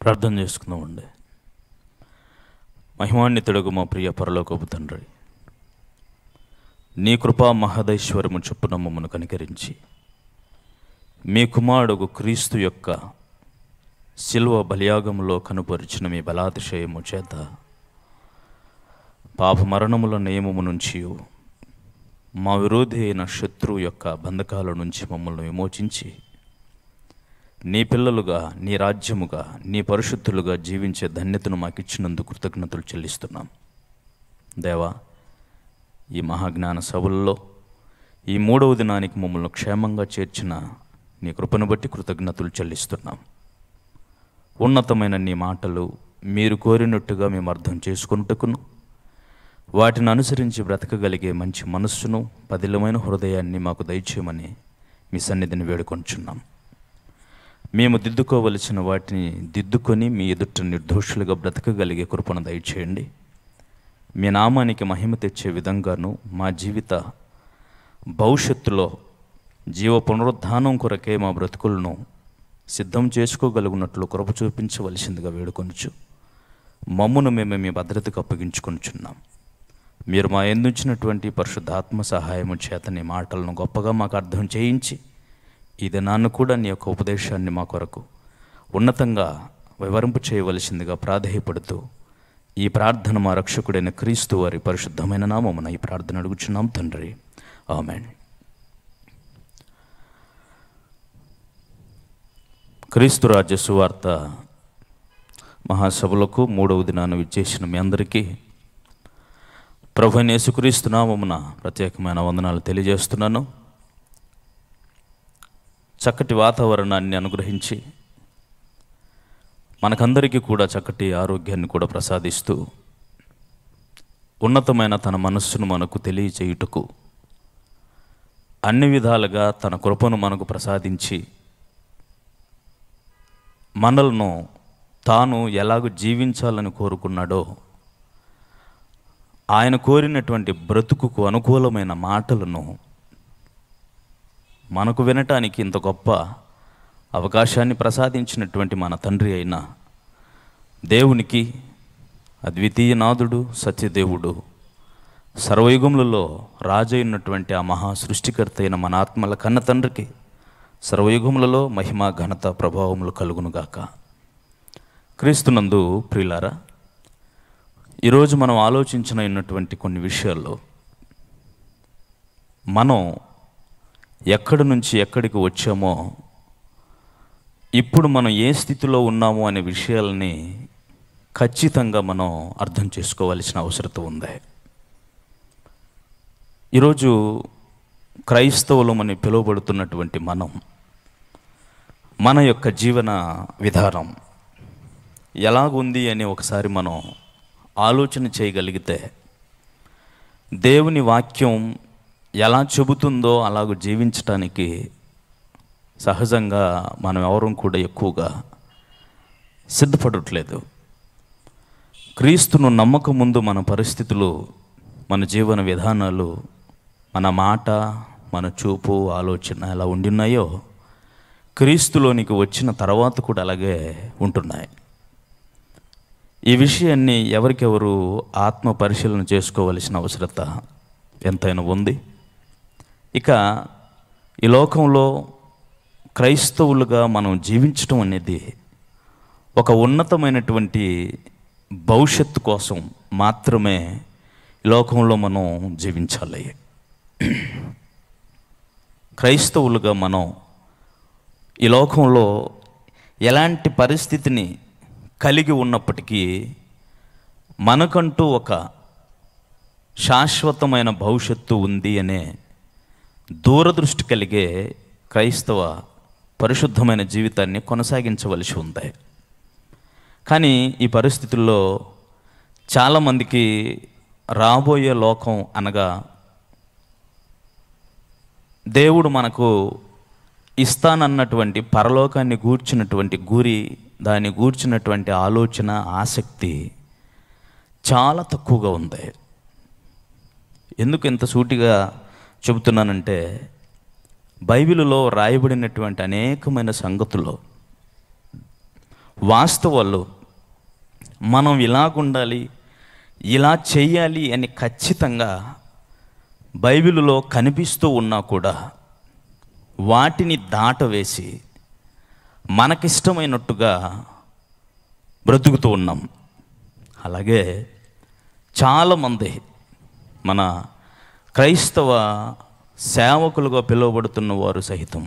ప్రార్థన చేసుకుందామండి మహిమాన్వితుడుగు మా ప్రియ పరలోకపు తండ్రి నీ కృపా మహదైశ్వర్యము చొప్పున మమ్మను కనికరించి మీ కుమారుడు క్రీస్తు యొక్క శిల్వ బలియాగములో కనుపరిచిన మీ బలాతిశయము చేత పాప మరణముల నియమము నుంచి మా విరోధి అయిన శత్రువు యొక్క బంధకాల నుంచి మమ్మల్ని విమోచించి నీ పిల్లలుగా నీ రాజ్యముగా నీ పరిశుద్ధులుగా జీవించే ధన్యతను మాకు ఇచ్చినందుకు కృతజ్ఞతలు చెల్లిస్తున్నాం దేవా ఈ మహాజ్ఞాన సభల్లో ఈ మూడవ దినానికి మమ్మల్ని క్షేమంగా చేర్చిన నీ కృపను బట్టి కృతజ్ఞతలు చెల్లిస్తున్నాం ఉన్నతమైన నీ మాటలు మీరు కోరినట్టుగా మేము అర్థం చేసుకున్నట్టుకును వాటిని అనుసరించి బ్రతకగలిగే మంచి మనస్సును పదిలమైన హృదయాన్ని మాకు దయచేయమని మీ సన్నిధిని వేడుకొంచున్నాం మేము దిద్దుకోవలసిన వాటిని దిద్దుకొని మీ ఎదుట నిర్దోషులుగా బ్రతకగలిగే కృపను దయచేయండి మీ నామానికి మహిమ తెచ్చే విధంగాను మా జీవిత భవిష్యత్తులో జీవ పునరుద్ధానం కొరకే మా బ్రతుకులను సిద్ధం చేసుకోగలుగునట్లు కృప చూపించవలసిందిగా వేడుకొనుచు మమ్మును మేము మీ భద్రతకు అప్పగించుకొనుచున్నాం మీరు మా ఎందుచ్చినటువంటి పరిశుద్ధాత్మ సహాయము చేత నీ మాటలను గొప్పగా మాకు అర్థం చేయించి ఈ దినాన్ని కూడా నీ యొక్క ఉపదేశాన్ని మా కొరకు ఉన్నతంగా వివరింపు చేయవలసిందిగా ప్రాధేయపడుతూ ఈ ప్రార్థన మా రక్షకుడైన క్రీస్తు వారి పరిశుద్ధమైన నామమున ఈ ప్రార్థన అడుగుచున్నాం తండ్రి ఆమెన్ క్రీస్తు రాజ్య సువార్త మహాసభలకు మూడవ దినాన్ని విచ్చేసిన మీ అందరికీ ప్రభు అయిన యేసుక్రీస్తు నామమున ప్రత్యేకమైన వందనాలు తెలియజేస్తున్నాను చక్కటి వాతావరణాన్ని అనుగ్రహించి మనకందరికీ కూడా చక్కటి ఆరోగ్యాన్ని కూడా ప్రసాదిస్తూ ఉన్నతమైన తన మనస్సును మనకు తెలియచేయుటకు అన్ని విధాలుగా తన కృపను మనకు ప్రసాదించి మనలను తాను ఎలాగ జీవించాలని కోరుకున్నాడో ఆయన కోరినటువంటి బ్రతుకుకు అనుకూలమైన మాటలను మనకు వినటానికి ఇంత గొప్ప అవకాశాన్ని ప్రసాదించినటువంటి మన తండ్రి అయిన దేవునికి అద్వితీయ నాథుడు సత్యదేవుడు సర్వయుగములలో రాజైనటువంటి ఆ మహా సృష్టికర్త అయిన మన ఆత్మల కన్న తండ్రికి సర్వయుగములలో మహిమ ఘనత ప్రభావములు కలుగునుగాక క్రీస్తునందు ప్రియులారా ఈరోజు మనం ఆలోచించిన కొన్ని విషయాల్లో మనం ఎక్కడి నుంచి ఎక్కడికి వచ్చామో ఇప్పుడు మనం ఏ స్థితిలో ఉన్నామో అనే విషయాలని ఖచ్చితంగా మనం అర్థం చేసుకోవాల్సిన అవసరత ఉంది ఈరోజు క్రైస్తవులమని పిలువబడుతున్నటువంటి మనం మన యొక్క జీవన విధానం ఎలాగుంది అని ఒకసారి మనం ఆలోచన చేయగలిగితే దేవుని వాక్యం ఎలా చెబుతుందో అలాగ జీవించటానికి సహజంగా మనం ఎవరం కూడా ఎక్కువగా సిద్ధపడట్లేదు క్రీస్తును నమ్మక ముందు మన పరిస్థితులు మన జీవన విధానాలు మన మాట మన చూపు ఆలోచన ఎలా ఉండిన్నాయో క్రీస్తులోనికి వచ్చిన తర్వాత కూడా అలాగే ఉంటున్నాయి ఈ విషయాన్ని ఎవరికెవరు ఆత్మ పరిశీలన చేసుకోవలసిన అవసరత ఎంతైనా ఉంది ఇక ఈ లోకంలో క్రైస్తవులుగా మనం జీవించడం అనేది ఒక ఉన్నతమైనటువంటి భవిష్యత్తు కోసం మాత్రమే ఈ లోకంలో మనం జీవించాలి క్రైస్తవులుగా మనం ఈ లోకంలో ఎలాంటి పరిస్థితిని కలిగి ఉన్నప్పటికీ మనకంటూ ఒక శాశ్వతమైన భవిష్యత్తు ఉంది అనే దూరదృష్టి కలిగే క్రైస్తవ పరిశుద్ధమైన జీవితాన్ని కొనసాగించవలసి ఉంది కానీ ఈ పరిస్థితుల్లో చాలామందికి రాబోయే లోకం అనగా దేవుడు మనకు ఇస్తానన్నటువంటి పరలోకాన్ని గూర్చినటువంటి గురి దాన్ని గూర్చినటువంటి ఆలోచన ఆసక్తి చాలా తక్కువగా ఉంది ఎందుకు ఇంత సూటిగా చెబుతున్నానంటే బైబిలులో రాయబడినటువంటి అనేకమైన సంగతులు వాస్తవాలు మనం ఇలాగుండాలి ఇలా చెయ్యాలి అని ఖచ్చితంగా బైబిలులో కనిపిస్తూ ఉన్నా కూడా వాటిని దాటవేసి మనకిష్టమైనట్టుగా బ్రతుకుతూ ఉన్నాం అలాగే చాలామంది మన క్రైస్తవ సేవకులుగా పిలువబడుతున్న వారు సహితం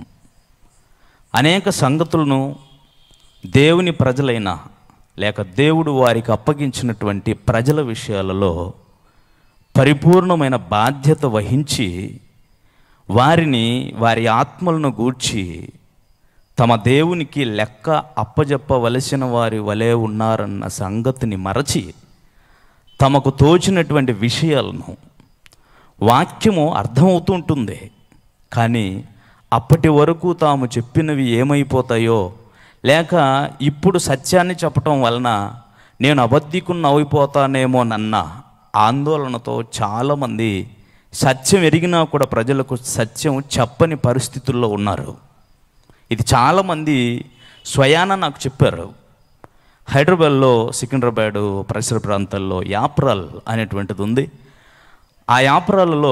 అనేక సంగతులను దేవుని ప్రజలైన లేక దేవుడు వారికి అప్పగించినటువంటి ప్రజల విషయాలలో పరిపూర్ణమైన బాధ్యత వహించి వారిని వారి ఆత్మలను గూర్చి తమ దేవునికి లెక్క అప్పజెప్పవలసిన వారి వలె ఉన్నారన్న సంగతిని మరచి తమకు తోచినటువంటి విషయాలను వాక్యము అర్థమవుతూ ఉంటుంది కానీ అప్పటి వరకు తాము చెప్పినవి ఏమైపోతాయో లేక ఇప్పుడు సత్యాన్ని చెప్పటం వలన నేను అబద్ధికున్న అయిపోతానేమోనన్న ఆందోళనతో చాలామంది సత్యం ఎరిగినా కూడా ప్రజలకు సత్యం చెప్పని పరిస్థితుల్లో ఉన్నారు ఇది చాలామంది స్వయాన నాకు చెప్పారు హైదరాబాద్లో సికింద్రాబాద్ పరిసర ప్రాంతాల్లో యాప్రాల్ అనేటువంటిది ఉంది ఆ యాప్రాలలో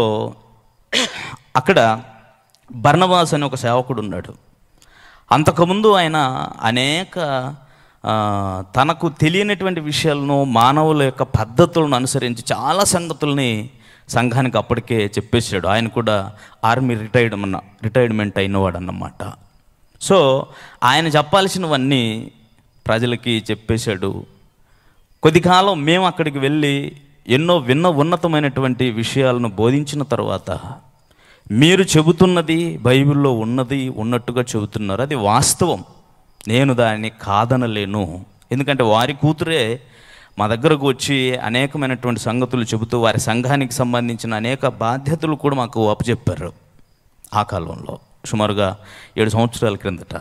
అక్కడ బర్ణవాస్ అనే ఒక సేవకుడు ఉన్నాడు అంతకుముందు ఆయన అనేక ఆ, తనకు తెలియనటువంటి విషయాలను మానవుల యొక్క పద్ధతులను అనుసరించి చాలా సంగతుల్ని సంఘానికి అప్పటికే చెప్పేశాడు ఆయన కూడా ఆర్మీ రిటైర్డ్ అన్న రిటైర్మెంట్ అయినవాడు అన్నమాట సో ఆయన చెప్పాల్సినవన్నీ ప్రజలకి చెప్పేశాడు కొద్ది కాలం మేము అక్కడికి వెళ్ళి ఎన్నో విన్న ఉన్నతమైనటువంటి విషయాలను బోధించిన తర్వాత మీరు చెబుతున్నది బైబిల్లో ఉన్నది ఉన్నట్టుగా చెబుతున్నారు అది వాస్తవం నేను దాన్ని కాదనలేను ఎందుకంటే వారి కూతురే మా దగ్గరకు వచ్చి అనేకమైనటువంటి సంగతులు చెబుతూ వారి సంఘానికి సంబంధించిన అనేక బాధ్యతలు కూడా మాకు అప్పచెప్పారు ఆ కాలంలో సుమారుగా ఏడు సంవత్సరాల క్రిందట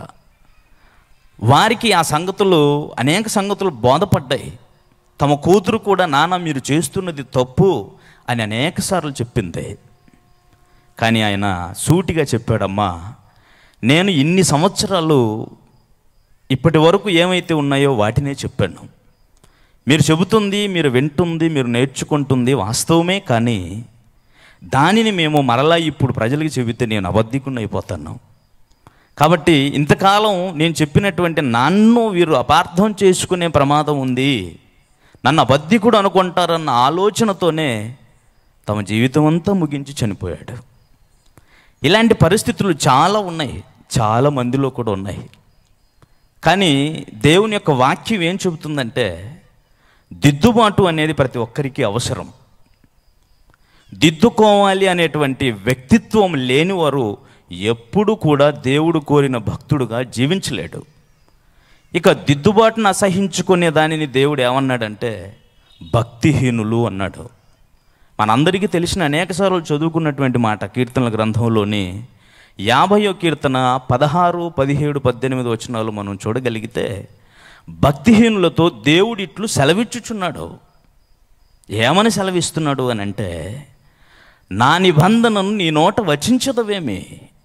వారికి ఆ సంగతులు అనేక సంగతులు బోధపడ్డాయి తమ కూతురు కూడా నాన్న మీరు చేస్తున్నది తప్పు అని అనేక సార్లు చెప్పింది కానీ ఆయన సూటిగా చెప్పాడమ్మా నేను ఇన్ని సంవత్సరాలు ఇప్పటి వరకు ఏమైతే ఉన్నాయో వాటినే చెప్పాను మీరు చెబుతుంది మీరు వింటుంది మీరు నేర్చుకుంటుంది వాస్తవమే కానీ దానిని మేము మరలా ఇప్పుడు ప్రజలకు చెబితే నేను అబద్ధికుండా అయిపోతాను కాబట్టి ఇంతకాలం నేను చెప్పినటువంటి నన్ను వీరు అపార్థం చేసుకునే ప్రమాదం ఉంది నన్ను అబద్ధికుడు అనుకుంటారన్న ఆలోచనతోనే తమ జీవితం అంతా ముగించి చనిపోయాడు ఇలాంటి పరిస్థితులు చాలా ఉన్నాయి చాలా మందిలో కూడా ఉన్నాయి కానీ దేవుని యొక్క వాక్యం ఏం చెబుతుందంటే దిద్దుబాటు అనేది ప్రతి ఒక్కరికి అవసరం దిద్దుకోవాలి అనేటువంటి వ్యక్తిత్వం లేనివారు ఎప్పుడు కూడా దేవుడు కోరిన భక్తుడుగా జీవించలేడు ఇక దిద్దుబాటును అసహించుకునే దానిని దేవుడు ఏమన్నాడంటే భక్తిహీనులు అన్నాడు మనందరికీ తెలిసిన అనేకసార్లు చదువుకున్నటువంటి మాట కీర్తనల గ్రంథంలోని యాభయో కీర్తన పదహారు పదిహేడు పద్దెనిమిది వచనాలు మనం చూడగలిగితే భక్తిహీనులతో దేవుడు ఇట్లు సెలవిచ్చుచున్నాడు ఏమని సెలవిస్తున్నాడు అని అంటే నా నిబంధనను నీ నోట వచించదవేమి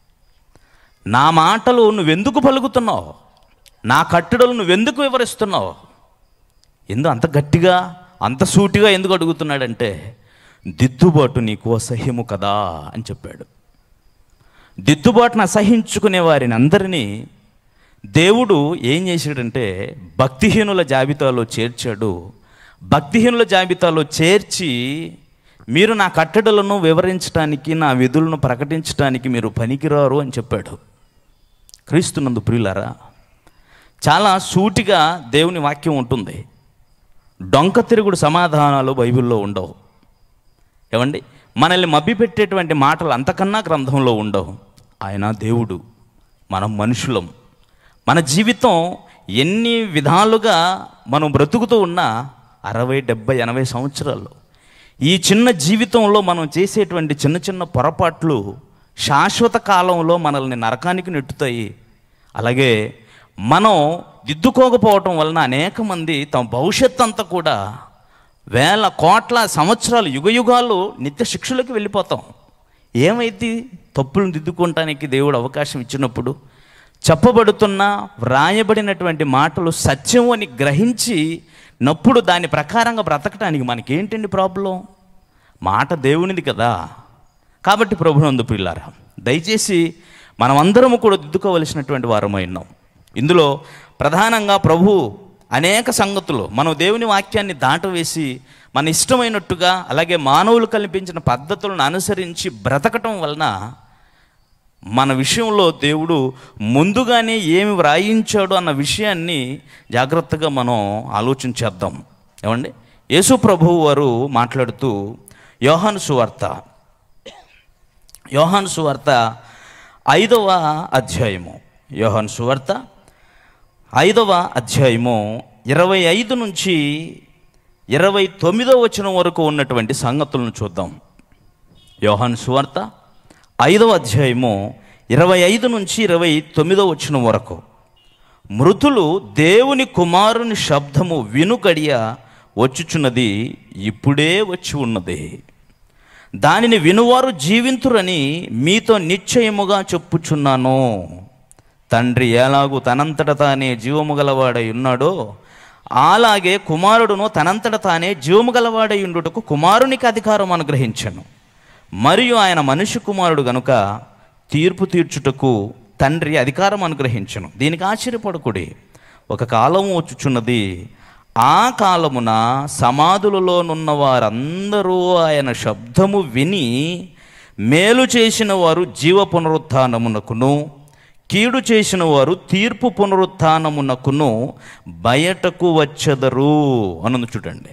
నా మాటలు నువ్వెందుకు పలుకుతున్నావు నా కట్టడలు నువ్వెందుకు వివరిస్తున్నావు ఎందు అంత గట్టిగా అంత సూటిగా ఎందుకు అడుగుతున్నాడంటే దిద్దుబాటు నీకు అసహ్యము కదా అని చెప్పాడు దిద్దుబాటును అసహించుకునే వారిని అందరినీ దేవుడు ఏం చేశాడంటే భక్తిహీనుల జాబితాలో చేర్చాడు భక్తిహీనుల జాబితాలో చేర్చి మీరు నా కట్టడలను వివరించడానికి నా విధులను ప్రకటించడానికి మీరు పనికిరారు అని చెప్పాడు క్రీస్తునందు ప్రియులారా చాలా సూటిగా దేవుని వాక్యం ఉంటుంది డొంక తిరుగుడు సమాధానాలు బైబిల్లో ఉండవు ఏమండి మనల్ని మభ్యపెట్టేటువంటి మాటలు అంతకన్నా గ్రంథంలో ఉండవు ఆయన దేవుడు మనం మనుషులం మన జీవితం ఎన్ని విధాలుగా మనం బ్రతుకుతూ ఉన్నా అరవై డెబ్బై ఎనభై సంవత్సరాలు ఈ చిన్న జీవితంలో మనం చేసేటువంటి చిన్న చిన్న పొరపాట్లు శాశ్వత కాలంలో మనల్ని నరకానికి నెట్టుతాయి అలాగే మనం దిద్దుకోకపోవటం వలన అనేక మంది తమ భవిష్యత్ అంతా కూడా వేల కోట్ల సంవత్సరాలు యుగయుగాలు నిత్య శిక్షలకు వెళ్ళిపోతాం ఏమైంది తప్పులను దిద్దుకోవటానికి దేవుడు అవకాశం ఇచ్చినప్పుడు చెప్పబడుతున్న వ్రాయబడినటువంటి మాటలు సత్యం అని గ్రహించి నప్పుడు దాని ప్రకారంగా బ్రతకటానికి మనకేంటండి ప్రాబ్లం మాట దేవునిది కదా కాబట్టి ప్రభునందు పిల్లారా దయచేసి మనమందరము కూడా దిద్దుకోవలసినటువంటి వారమై ఉన్నాం ఇందులో ప్రధానంగా ప్రభు అనేక సంగతులు మనం దేవుని వాక్యాన్ని దాటవేసి మన ఇష్టమైనట్టుగా అలాగే మానవులు కల్పించిన పద్ధతులను అనుసరించి బ్రతకటం వలన మన విషయంలో దేవుడు ముందుగానే ఏమి వ్రాయించాడు అన్న విషయాన్ని జాగ్రత్తగా మనం ఆలోచించేద్దాం ఏమండి యేసు ప్రభువు వారు మాట్లాడుతూ యోహాను సువార్త యోహాను సువార్త ఐదవ అధ్యాయము యోహాను సువార్త ఐదవ అధ్యాయము ఇరవై ఐదు నుంచి ఇరవై తొమ్మిదో వచనం వరకు ఉన్నటువంటి సంగతులను చూద్దాం యోహాను సువార్త ఐదవ అధ్యాయము ఇరవై ఐదు నుంచి ఇరవై తొమ్మిదో వచనం వరకు మృతులు దేవుని కుమారుని శబ్దము వినుగడియ వచ్చుచున్నది ఇప్పుడే వచ్చి ఉన్నది దానిని వినువారు జీవింతురని మీతో నిశ్చయముగా చెప్పుచున్నాను తండ్రి ఎలాగూ తనంతట తానే జీవము గలవాడై ఉన్నాడో అలాగే కుమారుడును తనంతట తానే జీవము గలవాడై ఉండుటకు కుమారునికి అధికారం అనుగ్రహించను మరియు ఆయన మనుష్య కుమారుడు గనుక తీర్పు తీర్చుటకు తండ్రి అధికారం అనుగ్రహించను దీనికి ఆశ్చర్యపడకుడి ఒక కాలం వచ్చుచున్నది ఆ కాలమున సమాధులలోనున్న వారందరూ ఆయన శబ్దము విని మేలు చేసిన వారు జీవ పునరుత్నమునకును కీడు చేసిన వారు తీర్పు పునరుత్నమునకును బయటకు వచ్చెదరు అన్నది చూడండి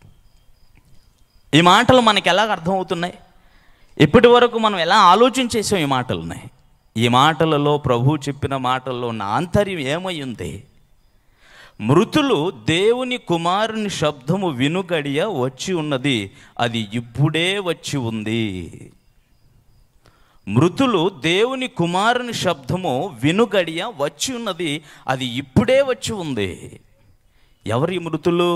ఈ మాటలు మనకి ఎలా అర్థమవుతున్నాయి ఇప్పటి వరకు మనం ఎలా ఆలోచించేసాం ఈ మాటలని ఈ మాటలలో ప్రభు చెప్పిన మాటల్లో నా ఆంతర్యం ఏమై ఉంది మృతులు దేవుని కుమారుని శబ్దము వినుగడియ వచ్చి ఉన్నది అది ఇప్పుడే వచ్చి ఉంది మృతులు దేవుని కుమారుని శబ్దము వినుగడియ వచ్చి ఉన్నది అది ఇప్పుడే వచ్చి ఉంది ఎవరి మృతులు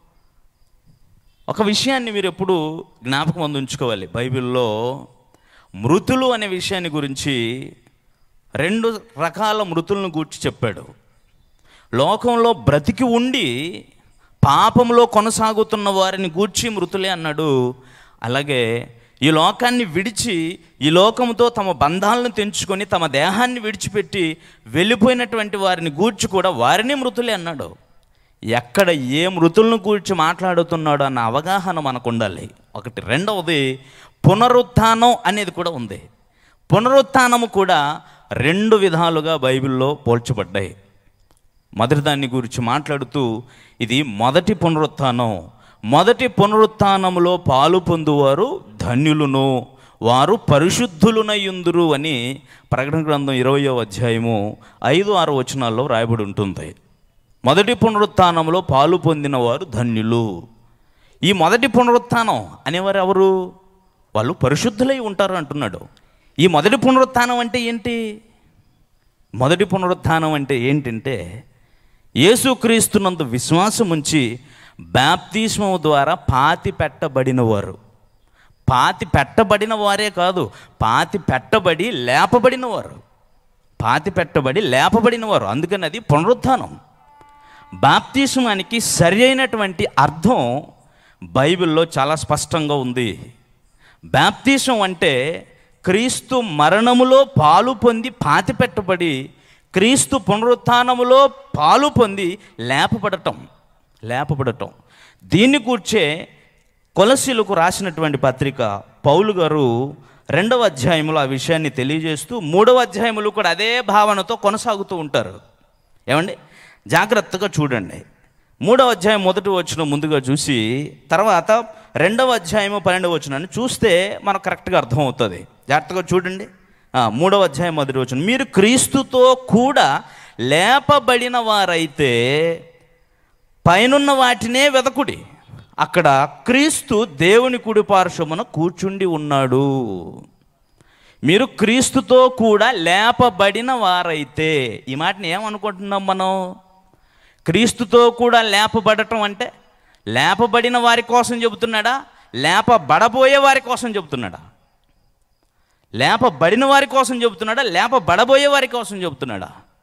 ఒక విషయాన్ని మీరు ఎప్పుడు జ్ఞాపకం అందు ఉంచుకోవాలి బైబిల్లో మృతులు అనే విషయాన్ని గురించి రెండు రకాల మృతులను గూర్చి చెప్పాడు లోకంలో బ్రతికి ఉండి పాపంలో కొనసాగుతున్న వారిని గూర్చి మృతులే అన్నాడు అలాగే ఈ లోకాన్ని విడిచి ఈ లోకంతో తమ బంధాలను తెంచుకొని తమ దేహాన్ని విడిచిపెట్టి వెళ్ళిపోయినటువంటి వారిని గూర్చి కూడా వారిని మృతులే అన్నాడు ఎక్కడ ఏ మృతులను గూర్చి మాట్లాడుతున్నాడు అన్న అవగాహన మనకు ఉండాలి ఒకటి రెండవది పునరుత్థానం అనేది కూడా ఉంది పునరుత్థానము కూడా రెండు విధాలుగా బైబిల్లో పోల్చబడ్డాయి మొదటి దాన్ని గురించి మాట్లాడుతూ ఇది మొదటి పునరుత్థానం మొదటి పునరుత్థానములో పాలు పొందువారు ధన్యులను వారు పరిశుద్ధులునయుందురు అని ప్రకటన గ్రంథం ఇరవయో అధ్యాయము ఐదు ఆరు వచనాల్లో రాయబడి ఉంటుంది మొదటి పునరుత్థానంలో పాలు పొందిన వారు ధన్యులు ఈ మొదటి పునరుత్థానం అనేవారు ఎవరు వాళ్ళు పరిశుద్ధులై ఉంటారు అంటున్నాడు ఈ మొదటి పునరుత్థానం అంటే ఏంటి మొదటి పునరుత్థానం అంటే ఏంటంటే యేసుక్రీస్తునందు విశ్వాసం ఉంచి బ్యాప్తిస్మం ద్వారా పాతి పెట్టబడిన వారు పాతి పెట్టబడిన వారే కాదు పాతి పెట్టబడి లేపబడిన వారు పాతి పెట్టబడి లేపబడిన వారు అందుకని అది పునరుత్థానం బాప్తిస్మానికి సరి అయినటువంటి అర్థం బైబిల్లో చాలా స్పష్టంగా ఉంది బాప్తిసం అంటే క్రీస్తు మరణములో పాలు పొంది పాతి పెట్టబడి క్రీస్తు పునరుత్థానములో పాలు పొంది లేపబడటం లేపబడటం దీన్ని కూర్చే కొలసీలకు రాసినటువంటి పత్రిక పౌలు గారు రెండవ అధ్యాయంలో ఆ విషయాన్ని తెలియజేస్తూ మూడవ అధ్యాయములు కూడా అదే భావనతో కొనసాగుతూ ఉంటారు ఏమండి జాగ్రత్తగా చూడండి మూడవ అధ్యాయం మొదటి వచ్చిన ముందుగా చూసి తర్వాత రెండవ అధ్యాయము పన్నెండవ వచ్చినాన్ని చూస్తే మనకు కరెక్ట్గా అర్థమవుతుంది జాగ్రత్తగా చూడండి ఆ, మూడవ అధ్యాయం మొదటి వచ్చిన మీరు క్రీస్తుతో కూడా లేపబడిన వారైతే పైనున్న వాటినే వెదకుడి అక్కడ క్రీస్తు దేవుని కుడి పార్శ్వమున కూర్చుండి ఉన్నాడు మీరు క్రీస్తుతో కూడా లేపబడిన వారైతే ఈ మాటని ఏమనుకుంటున్నాం మనం క్రీస్తుతో కూడా లేపబడటం అంటే లేపబడిన వారి కోసం చెబుతున్నాడా లేపబడబోయే వారి కోసం చెబుతున్నాడా లేపబడిన వారి కోసం చెబుతున్నాడా లేపబడబోయే వారి కోసం చెబుతున్నాడా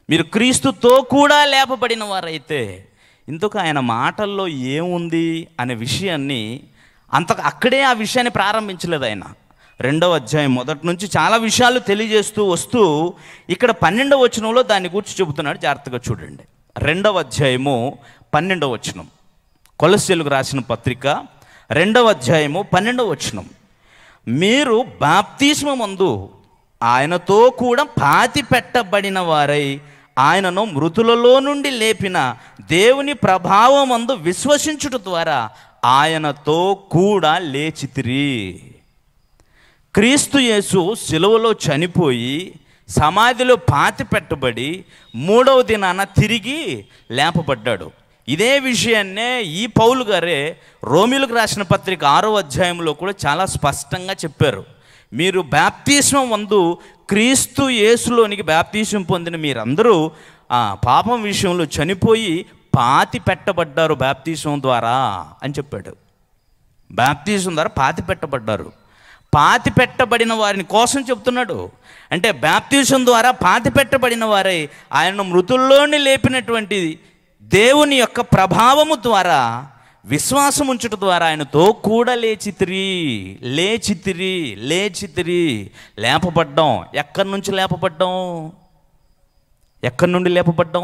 మీరు క్రీస్తుతో కూడా లేపబడిన వారైతే ఇందుకు ఆయన మాటల్లో ఏముంది అనే విషయాన్ని అంత అక్కడే ఆ విషయాన్ని ప్రారంభించలేదు ఆయన రెండవ అధ్యాయం మొదటి నుంచి చాలా విషయాలు తెలియజేస్తూ వస్తూ ఇక్కడ పన్నెండవ వచనంలో దాని గురించి చెబుతున్నాడు జాగ్రత్తగా చూడండి రెండవ అధ్యాయము పన్నెండవ వచనం కొలస్యలకు రాసిన పత్రిక రెండవ అధ్యాయము పన్నెండవ వచనం మీరు బాప్తిస్మమందు ఆయనతో కూడా పాతి పెట్టబడిన వారై ఆయనను మృతులలో నుండి లేపిన దేవుని ప్రభావమందు విశ్వసించుట ద్వారా ఆయనతో కూడా లేచితిరి క్రీస్తు యేసు సిలువలో చనిపోయి సమాధిలో పాతి పెట్టబడి మూడవ దినాన తిరిగి లేపబడ్డాడు ఇదే విషయాన్నే ఈ పౌలు గారే రోమిలకు రాసిన పత్రిక ఆరో అధ్యాయంలో కూడా చాలా స్పష్టంగా చెప్పారు మీరు బ్యాప్తిస్మం వందు క్రీస్తు యేసులోనికి బ్యాప్తిస్మం పొందిన మీరందరూ ఆ పాపం విషయంలో చనిపోయి పాతి పెట్టబడ్డారు బ్యాప్తిస్మం ద్వారా అని చెప్పాడు బాప్తిజం ద్వారా పాతి పెట్టబడ్డారు పాతి పెట్టబడిన వారిని కోసం చెప్తున్నాడు అంటే బాప్తిజం ద్వారా పాతి పెట్టబడిన వారై ఆయన మృతుల్లోని లేపినటువంటి దేవుని యొక్క ప్రభావము ద్వారా విశ్వాసం ఉంచుట ద్వారా ఆయనతో కూడా లేచితిరి లేచితిరి లేచితిరి లేపబడ్డాం ఎక్కడి నుంచి లేపబడ్డాం ఎక్కడి నుండి లేపబడ్డాం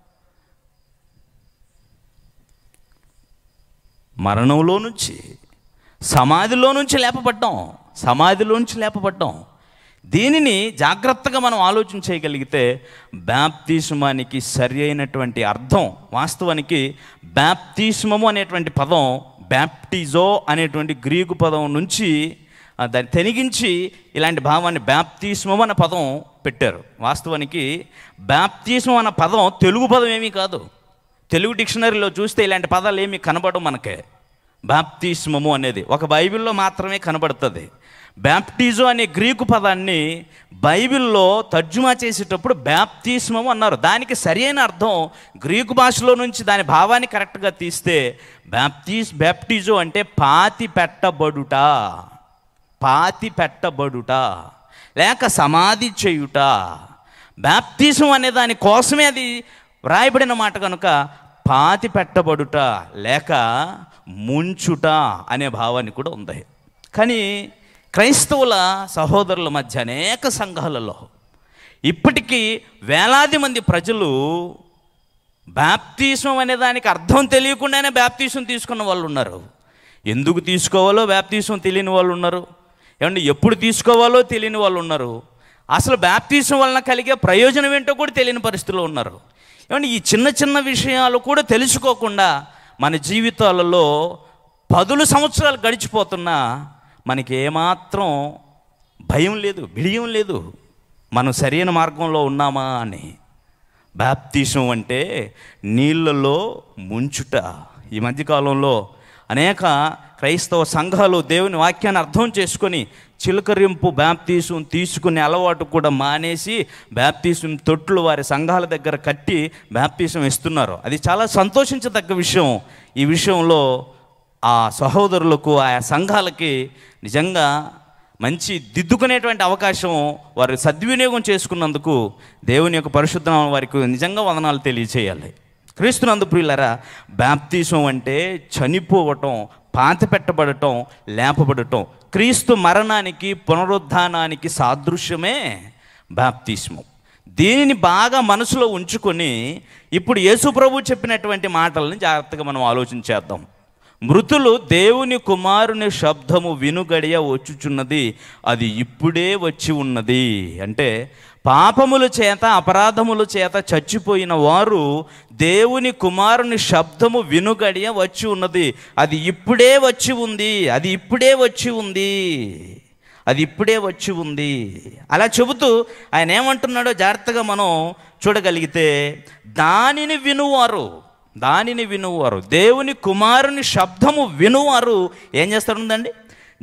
మరణంలో నుంచి సమాధిలో నుంచి లేపబడ్డాం సమాధిలో నుంచి లేపబడ్డాం దీనిని జాగ్రత్తగా మనం ఆలోచన చేయగలిగితే బ్యాప్తిస్మానికి సరి అయినటువంటి అర్థం వాస్తవానికి బ్యాప్తిస్మము అనేటువంటి పదం బ్యాప్టిజో అనేటువంటి గ్రీకు పదం నుంచి ఆ, దాన్ని తెనిగించి ఇలాంటి భావాన్ని బ్యాప్తిస్మం అనే పదం పెట్టారు వాస్తవానికి బ్యాప్తిస్మం అన్న పదం తెలుగు పదం ఏమీ కాదు తెలుగు డిక్షనరీలో చూస్తే ఇలాంటి పదాలు ఏమీ కనబడవు మనకే బాప్తిస్మము అనేది ఒక బైబిల్లో మాత్రమే కనబడుతుంది బ్యాప్టిజో అనే గ్రీకు పదాన్ని బైబిల్లో తర్జుమా చేసేటప్పుడు బ్యాప్తిస్మము అన్నారు దానికి సరైన అర్థం గ్రీకు భాషలో నుంచి దాని భావాన్ని కరెక్ట్గా తీస్తే బ్యాప్టిస్ బ్యాప్టిజో అంటే పాతి పెట్టబడుట పాతి పెట్టబడుట లేక సమాధి చేయుట బ్యాప్తిజం అనే దాని కోసమే అది వ్రాయబడిన మాట కనుక పాతి పెట్టబడుట లేక ముంచుట అనే భావాన్ని కూడా ఉంది కానీ క్రైస్తవుల సహోదరుల మధ్య అనేక సంఘాలలో ఇప్పటికీ వేలాది మంది ప్రజలు బ్యాప్తిసం అనే దానికి అర్థం తెలియకుండానే బ్యాప్తిసం తీసుకున్న వాళ్ళు ఉన్నారు ఎందుకు తీసుకోవాలో బ్యాప్తిసం తెలియని వాళ్ళు ఉన్నారు ఏమంటే ఎప్పుడు తీసుకోవాలో తెలియని వాళ్ళు ఉన్నారు అసలు బ్యాప్తిసం వలన కలిగే ప్రయోజనం ఏంటో కూడా తెలియని పరిస్థితిలో ఉన్నారు ఏమంటే ఈ చిన్న చిన్న విషయాలు కూడా తెలుసుకోకుండా మన జీవితాలలో పదులు సంవత్సరాలు గడిచిపోతున్నా మనకి ఏమాత్రం భయం లేదు బిడియం లేదు మనం సరైన మార్గంలో ఉన్నామా అని బాప్తిసం అంటే నీళ్ళలో ముంచుట ఈ మధ్యకాలంలో అనేక క్రైస్తవ సంఘాలు దేవుని వాక్యాన్ని అర్థం చేసుకొని చిలకరింపు బ్యాప్తీసం తీసుకునే అలవాటు కూడా మానేసి బ్యాప్తీసం తొట్లు వారి సంఘాల దగ్గర కట్టి బ్యాప్తీసం ఇస్తున్నారు అది చాలా సంతోషించదగ్గ విషయం ఈ విషయంలో ఆ సహోదరులకు ఆయా సంఘాలకి నిజంగా మంచి దిద్దుకునేటువంటి అవకాశం వారు సద్వినియోగం చేసుకున్నందుకు దేవుని యొక్క పరిశుద్ధ వారికి నిజంగా వదనాలు తెలియచేయాలి క్రీస్తునందు ప్రియులరా బ్యాప్తిసం అంటే చనిపోవటం పాతి పెట్టబడటం లేపబడటం క్రీస్తు మరణానికి పునరుద్ధానానికి సాదృశ్యమే బాప్తిస్మం దీనిని బాగా మనసులో ఉంచుకొని ఇప్పుడు యేసు ప్రభు చెప్పినటువంటి మాటలను జాగ్రత్తగా మనం ఆలోచించేద్దాం మృతులు దేవుని కుమారుని శబ్దము వినుగడియ వచ్చుచున్నది అది ఇప్పుడే వచ్చి ఉన్నది అంటే పాపముల చేత అపరాధముల చేత చచ్చిపోయిన వారు దేవుని కుమారుని శబ్దము వినుగడియ వచ్చి ఉన్నది అది ఇప్పుడే వచ్చి ఉంది అది ఇప్పుడే వచ్చి ఉంది అది ఇప్పుడే వచ్చి ఉంది అలా చెబుతూ ఆయన ఏమంటున్నాడో జాగ్రత్తగా మనం చూడగలిగితే దానిని వినువారు దానిని వినువారు దేవుని కుమారుని శబ్దము వినువారు ఏం చేస్తారుందండి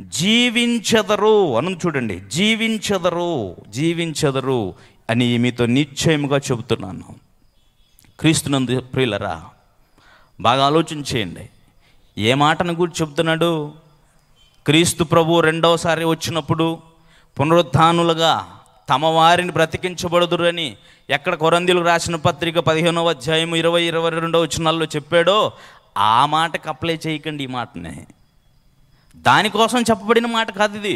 జీవించదరు అను చూడండి జీవించదరు జీవించదరు అని మీతో నిశ్చయముగా చెబుతున్నాను క్రీస్తునందు ప్రియులరా బాగా ఆలోచన చేయండి ఏ మాటను గురించి చెబుతున్నాడు క్రీస్తు ప్రభు రెండవసారి వచ్చినప్పుడు పునరుత్థానులుగా తమ వారిని బ్రతికించబడుదురని ఎక్కడ కొరందీలకు రాసిన పత్రిక పదిహేనవ అధ్యాయం ఇరవై ఇరవై రెండవ వచనాల్లో చెప్పాడో ఆ మాటకు అప్లై చేయకండి ఈ మాటని దానికోసం చెప్పబడిన మాట కాదు ఇది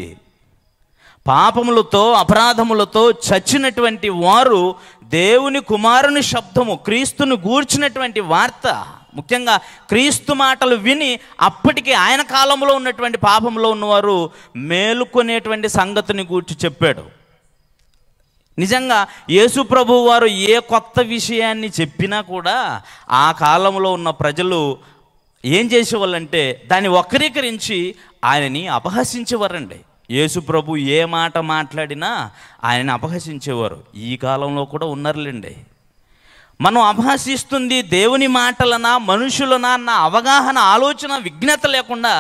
పాపములతో అపరాధములతో చచ్చినటువంటి వారు దేవుని కుమారుని శబ్దము క్రీస్తును గూర్చినటువంటి వార్త ముఖ్యంగా క్రీస్తు మాటలు విని అప్పటికి ఆయన కాలంలో ఉన్నటువంటి పాపంలో ఉన్నవారు మేలుకొనేటువంటి సంగతిని గూర్చి చెప్పాడు నిజంగా యేసు ప్రభు వారు ఏ కొత్త విషయాన్ని చెప్పినా కూడా ఆ కాలంలో ఉన్న ప్రజలు ఏం చేసేవాళ్ళంటే దాన్ని వక్రీకరించి ఆయనని అపహసించేవారండి యేసు ప్రభు ఏ మాట మాట్లాడినా ఆయనని అపహసించేవారు ఈ కాలంలో కూడా ఉన్నారులేండి మనం అపహసిస్తుంది దేవుని మాటలనా మనుషులనా అన్న అవగాహన ఆలోచన విజ్ఞత లేకుండా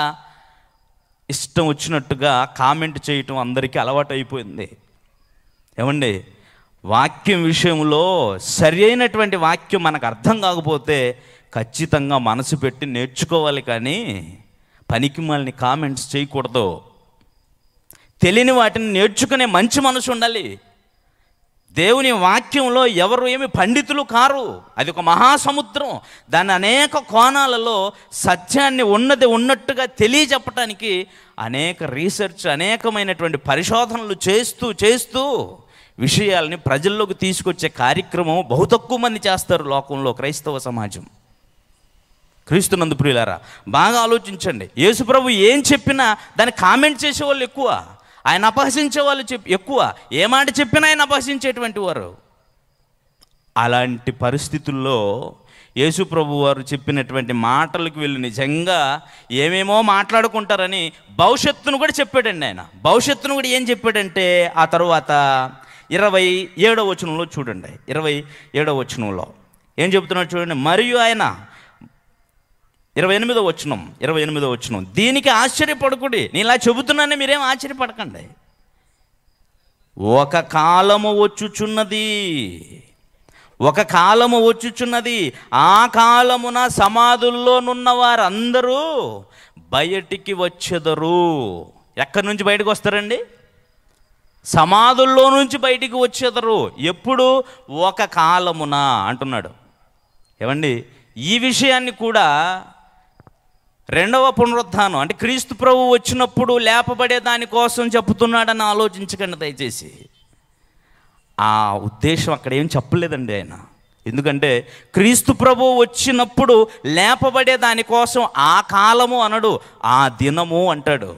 ఇష్టం వచ్చినట్టుగా కామెంట్ చేయటం అందరికీ అలవాటు అయిపోయింది ఏమండి వాక్యం విషయంలో సరి అయినటువంటి వాక్యం మనకు అర్థం కాకపోతే ఖచ్చితంగా మనసు పెట్టి నేర్చుకోవాలి కానీ పనికి మాలిని కామెంట్స్ చేయకూడదు తెలియని వాటిని నేర్చుకునే మంచి మనసు ఉండాలి దేవుని వాక్యంలో ఎవరు ఏమి పండితులు కారు అది ఒక మహాసముద్రం దాని అనేక కోణాలలో సత్యాన్ని ఉన్నది ఉన్నట్టుగా తెలియజెప్పటానికి అనేక రీసెర్చ్ అనేకమైనటువంటి పరిశోధనలు చేస్తూ చేస్తూ విషయాల్ని ప్రజల్లోకి తీసుకొచ్చే కార్యక్రమం బహు తక్కువ మంది చేస్తారు లోకంలో క్రైస్తవ సమాజం క్రీస్తునందు ప్రియులారా బాగా ఆలోచించండి యేసుప్రభు ఏం చెప్పినా దాన్ని కామెంట్ చేసేవాళ్ళు ఎక్కువ ఆయన అపహసించే వాళ్ళు చెప్ ఎక్కువ ఏ మాట చెప్పినా ఆయన అపహసించేటువంటి వారు అలాంటి పరిస్థితుల్లో యేసు ప్రభు వారు చెప్పినటువంటి మాటలకు వీళ్ళు నిజంగా ఏమేమో మాట్లాడుకుంటారని భవిష్యత్తును కూడా చెప్పాడండి ఆయన భవిష్యత్తును కూడా ఏం చెప్పాడంటే ఆ తరువాత ఇరవై ఏడవ వచనంలో చూడండి ఇరవై ఏడవ వచనంలో ఏం చెబుతున్నాడు చూడండి మరియు ఆయన ఇరవై ఎనిమిదో వచనం ఇరవై ఎనిమిదో వచనం దీనికి ఆశ్చర్యపడకుడి నేను ఇలా చెబుతున్నానే మీరేం ఆశ్చర్యపడకండి ఒక కాలము వచ్చుచున్నది ఒక కాలము వచ్చుచున్నది ఆ కాలమున సమాధుల్లోనున్న వారందరూ బయటికి వచ్చెదరు ఎక్కడి నుంచి బయటకు వస్తారండి సమాధుల్లో నుంచి బయటికి వచ్చేదరు ఎప్పుడు ఒక కాలమున అంటున్నాడు ఏమండి ఈ విషయాన్ని కూడా రెండవ పునరుత్థానం అంటే క్రీస్తు ప్రభు వచ్చినప్పుడు లేపబడే దానికోసం చెప్తున్నాడని ఆలోచించకండి దయచేసి ఆ ఉద్దేశం అక్కడ ఏం చెప్పలేదండి ఆయన ఎందుకంటే క్రీస్తు ప్రభు వచ్చినప్పుడు లేపబడే దానికోసం ఆ కాలము అనడు ఆ దినము అంటాడు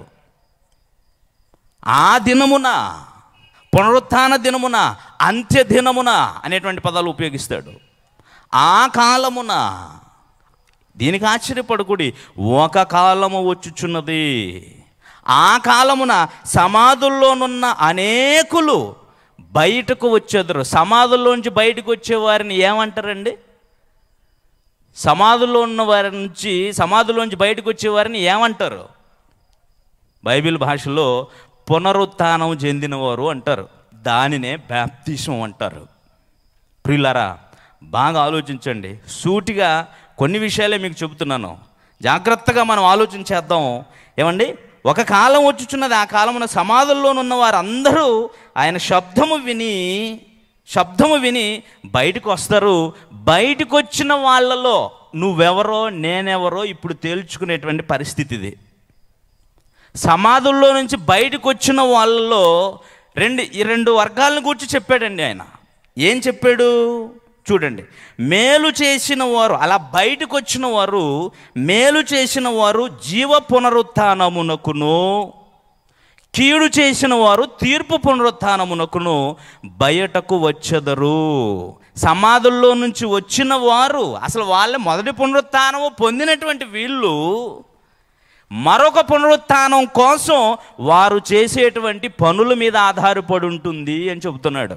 ఆ దినమున పునరుత్థాన దినమున అంత్య దినమున అనేటువంటి పదాలు ఉపయోగిస్తాడు ఆ కాలమున దీనికి ఆశ్చర్యపడకుడి ఒక కాలము వచ్చుచున్నది ఆ కాలమున సమాధుల్లోనున్న అనేకులు బయటకు వచ్చేదరు సమాధుల్లోంచి బయటకు వచ్చే వారిని ఏమంటారండి సమాధుల్లో ఉన్న వారి నుంచి సమాధుల్లోంచి బయటకు వచ్చే వారిని ఏమంటారు బైబిల్ భాషలో పునరుత్థానం చెందినవారు అంటారు దానినే బ్యాప్తిజం అంటారు ప్రియులారా బాగా ఆలోచించండి సూటిగా కొన్ని విషయాలే మీకు చెబుతున్నాను జాగ్రత్తగా మనం ఆలోచించేద్దాం ఏమండి ఒక కాలం వచ్చుచున్నది ఆ కాలమున సమాధుల్లోనున్న వారందరూ ఆయన శబ్దము విని శబ్దము విని బయటకు వస్తారు బయటకు వచ్చిన వాళ్ళలో నువ్వెవరో నేనెవరో ఇప్పుడు తేల్చుకునేటువంటి పరిస్థితి ఇది సమాధుల్లో నుంచి బయటకు వచ్చిన వాళ్ళలో రెండు ఈ రెండు వర్గాలను గురించి చెప్పాడండి ఆయన ఏం చెప్పాడు చూడండి మేలు చేసిన వారు అలా బయటకు వచ్చిన వారు మేలు చేసిన వారు జీవ పునరుత్నమునకును కీడు చేసిన వారు తీర్పు పునరుత్నమునకును బయటకు వచ్చెదరు సమాధుల్లో నుంచి వచ్చిన వారు అసలు వాళ్ళ మొదటి పునరుత్నము పొందినటువంటి వీళ్ళు మరొక పునరుత్థానం కోసం వారు చేసేటువంటి పనుల మీద ఆధారపడి ఉంటుంది అని చెబుతున్నాడు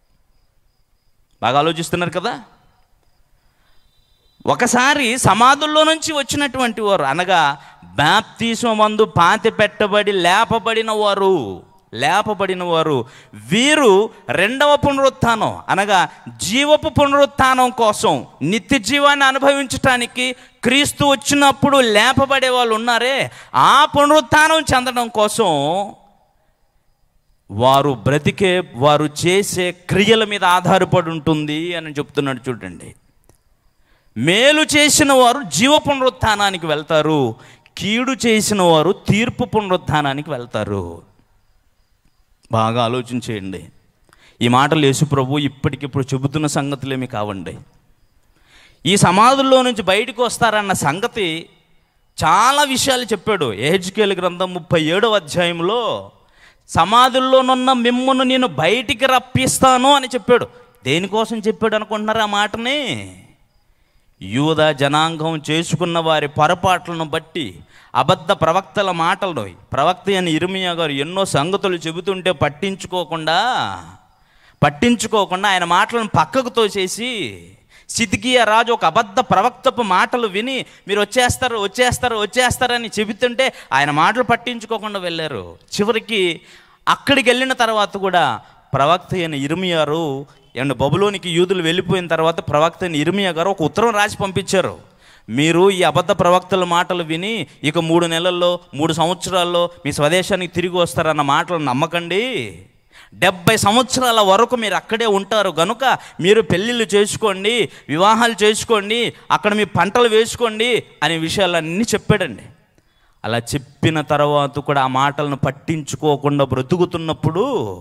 బాగా ఆలోచిస్తున్నారు కదా ఒకసారి సమాధుల్లో నుంచి వచ్చినటువంటి వారు అనగా బాప్తీసం మందు పాతి పెట్టబడి లేపబడిన వారు లేపబడిన వారు వీరు రెండవ పునరుత్థానం అనగా జీవపు పునరుత్థానం కోసం నిత్య జీవాన్ని అనుభవించటానికి క్రీస్తు వచ్చినప్పుడు లేపబడే వాళ్ళు ఉన్నారే ఆ పునరుత్థానం చెందడం కోసం వారు బ్రతికే వారు చేసే క్రియల మీద ఆధారపడి ఉంటుంది అని చెప్తున్నాడు చూడండి మేలు చేసిన వారు జీవ పునరుత్థానానికి వెళ్తారు కీడు చేసిన వారు తీర్పు పునరుత్థానానికి వెళ్తారు బాగా ఆలోచించేయండి ఈ మాటలు యేసు ప్రభు ఇప్పటికిప్పుడు చెబుతున్న సంగతులేమి కావండి ఈ సమాధుల్లో నుంచి బయటకు వస్తారన్న సంగతి చాలా విషయాలు చెప్పాడు ఏహెచ్కేల్ గ్రంథం ముప్పై ఏడవ అధ్యాయంలో సమాధుల్లోనున్న మిమ్మును నేను బయటికి రప్పిస్తాను అని చెప్పాడు దేనికోసం చెప్పాడు అనుకుంటున్నారు ఆ మాటని యూద జనాంగం చేసుకున్న వారి పొరపాట్లను బట్టి అబద్ధ ప్రవక్తల మాటలు ప్రవక్త అయిన ఇర్మియా గారు ఎన్నో సంగతులు చెబుతుంటే పట్టించుకోకుండా పట్టించుకోకుండా ఆయన మాటలను పక్కకు తోసేసి సిద్కియా రాజు ఒక అబద్ధ ప్రవక్తపు మాటలు విని మీరు వచ్చేస్తారు వచ్చేస్తారు వచ్చేస్తారని చెబుతుంటే ఆయన మాటలు పట్టించుకోకుండా వెళ్ళారు చివరికి అక్కడికి వెళ్ళిన తర్వాత కూడా ప్రవక్త అయిన ఇర్మియారు అండ్ బబులోనికి యూదులు వెళ్ళిపోయిన తర్వాత ప్రవక్త అయిన ఇర్మియా గారు ఒక ఉత్తరం రాసి పంపించారు మీరు ఈ అబద్ధ ప్రవక్తల మాటలు విని ఇక మూడు నెలల్లో మూడు సంవత్సరాల్లో మీ స్వదేశానికి తిరిగి వస్తారన్న మాటలు నమ్మకండి డెబ్బై సంవత్సరాల వరకు మీరు అక్కడే ఉంటారు గనుక మీరు పెళ్ళిళ్ళు చేసుకోండి వివాహాలు చేసుకోండి అక్కడ మీ పంటలు వేసుకోండి అనే విషయాలన్నీ చెప్పాడండి అలా చెప్పిన తర్వాత కూడా ఆ మాటలను పట్టించుకోకుండా బ్రతుకుతున్నప్పుడు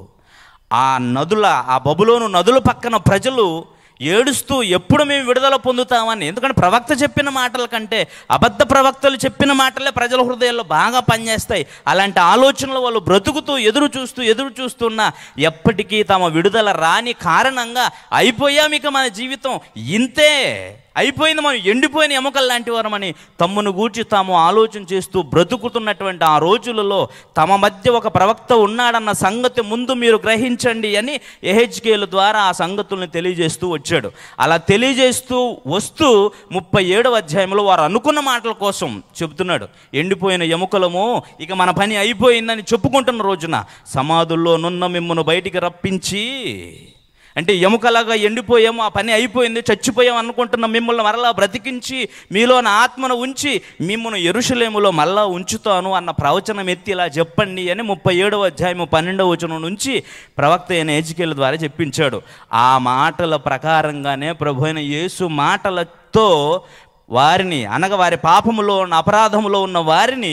ఆ నదుల ఆ బబులోను నదుల పక్కన ప్రజలు ఏడుస్తూ ఎప్పుడు మేము విడుదల పొందుతామని ఎందుకంటే ప్రవక్త చెప్పిన మాటల కంటే అబద్ధ ప్రవక్తలు చెప్పిన మాటలే ప్రజల హృదయాల్లో బాగా పనిచేస్తాయి అలాంటి ఆలోచనలు వాళ్ళు బ్రతుకుతూ ఎదురు చూస్తూ ఎదురు చూస్తున్నా ఎప్పటికీ తమ విడుదల రాని కారణంగా అయిపోయాం ఇక మన జీవితం ఇంతే అయిపోయింది మనం ఎండిపోయిన ఎముకలు లాంటి వారమని తమ్మును గూర్చి తాము ఆలోచన చేస్తూ బ్రతుకుతున్నటువంటి ఆ రోజులలో తమ మధ్య ఒక ప్రవక్త ఉన్నాడన్న సంగతి ముందు మీరు గ్రహించండి అని ఎహెచ్కేల ద్వారా ఆ సంగతుల్ని తెలియజేస్తూ వచ్చాడు అలా తెలియజేస్తూ వస్తూ ముప్పై ఏడవ అధ్యాయంలో వారు అనుకున్న మాటల కోసం చెబుతున్నాడు ఎండిపోయిన ఎముకలము ఇక మన పని అయిపోయిందని చెప్పుకుంటున్న రోజున సమాధుల్లో నున్న మిమ్మను బయటికి రప్పించి అంటే ఎముకలాగా ఎండిపోయాము ఆ పని అయిపోయింది చచ్చిపోయాం అనుకుంటున్న మిమ్మల్ని మరలా బ్రతికించి మీలో నా ఆత్మను ఉంచి మిమ్మల్ని ఎరుషలేములో మళ్ళా ఉంచుతాను అన్న ప్రవచనం ఎత్తి ఇలా చెప్పండి అని ముప్పై ఏడవ అధ్యాయము పన్నెండవ వచనం నుంచి ప్రవక్త అయిన ఏజికేల ద్వారా చెప్పించాడు ఆ మాటల ప్రకారంగానే ప్రభు అయిన యేసు మాటలతో వారిని అనగా వారి పాపములో ఉన్న అపరాధములో ఉన్న వారిని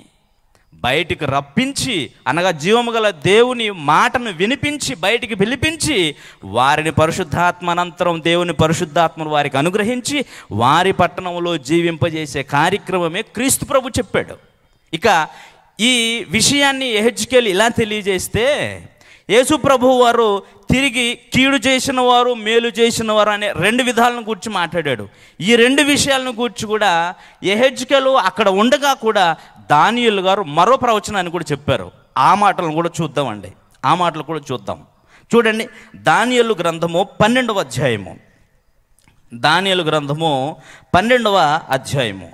బయటికి రప్పించి అనగా జీవము గల దేవుని మాటను వినిపించి బయటికి పిలిపించి వారిని పరిశుద్ధాత్మ అనంతరం దేవుని పరిశుద్ధాత్మను వారికి అనుగ్రహించి వారి పట్టణంలో జీవింపజేసే కార్యక్రమమే క్రీస్తు ప్రభు చెప్పాడు ఇక ఈ విషయాన్ని ఎహెచ్కేలు ఇలా తెలియజేస్తే యేసు ప్రభు వారు తిరిగి కీడు చేసిన వారు మేలు చేసిన వారు అనే రెండు విధాలను గురించి మాట్లాడాడు ఈ రెండు విషయాలను గురించి కూడా ఎహెచ్కేలు అక్కడ ఉండగా కూడా దానియులు గారు మరో ప్రవచనాన్ని కూడా చెప్పారు ఆ మాటలను కూడా చూద్దామండి ఆ మాటలు కూడా చూద్దాం చూడండి దానియలు గ్రంథము పన్నెండవ అధ్యాయము దానియలు గ్రంథము పన్నెండవ అధ్యాయము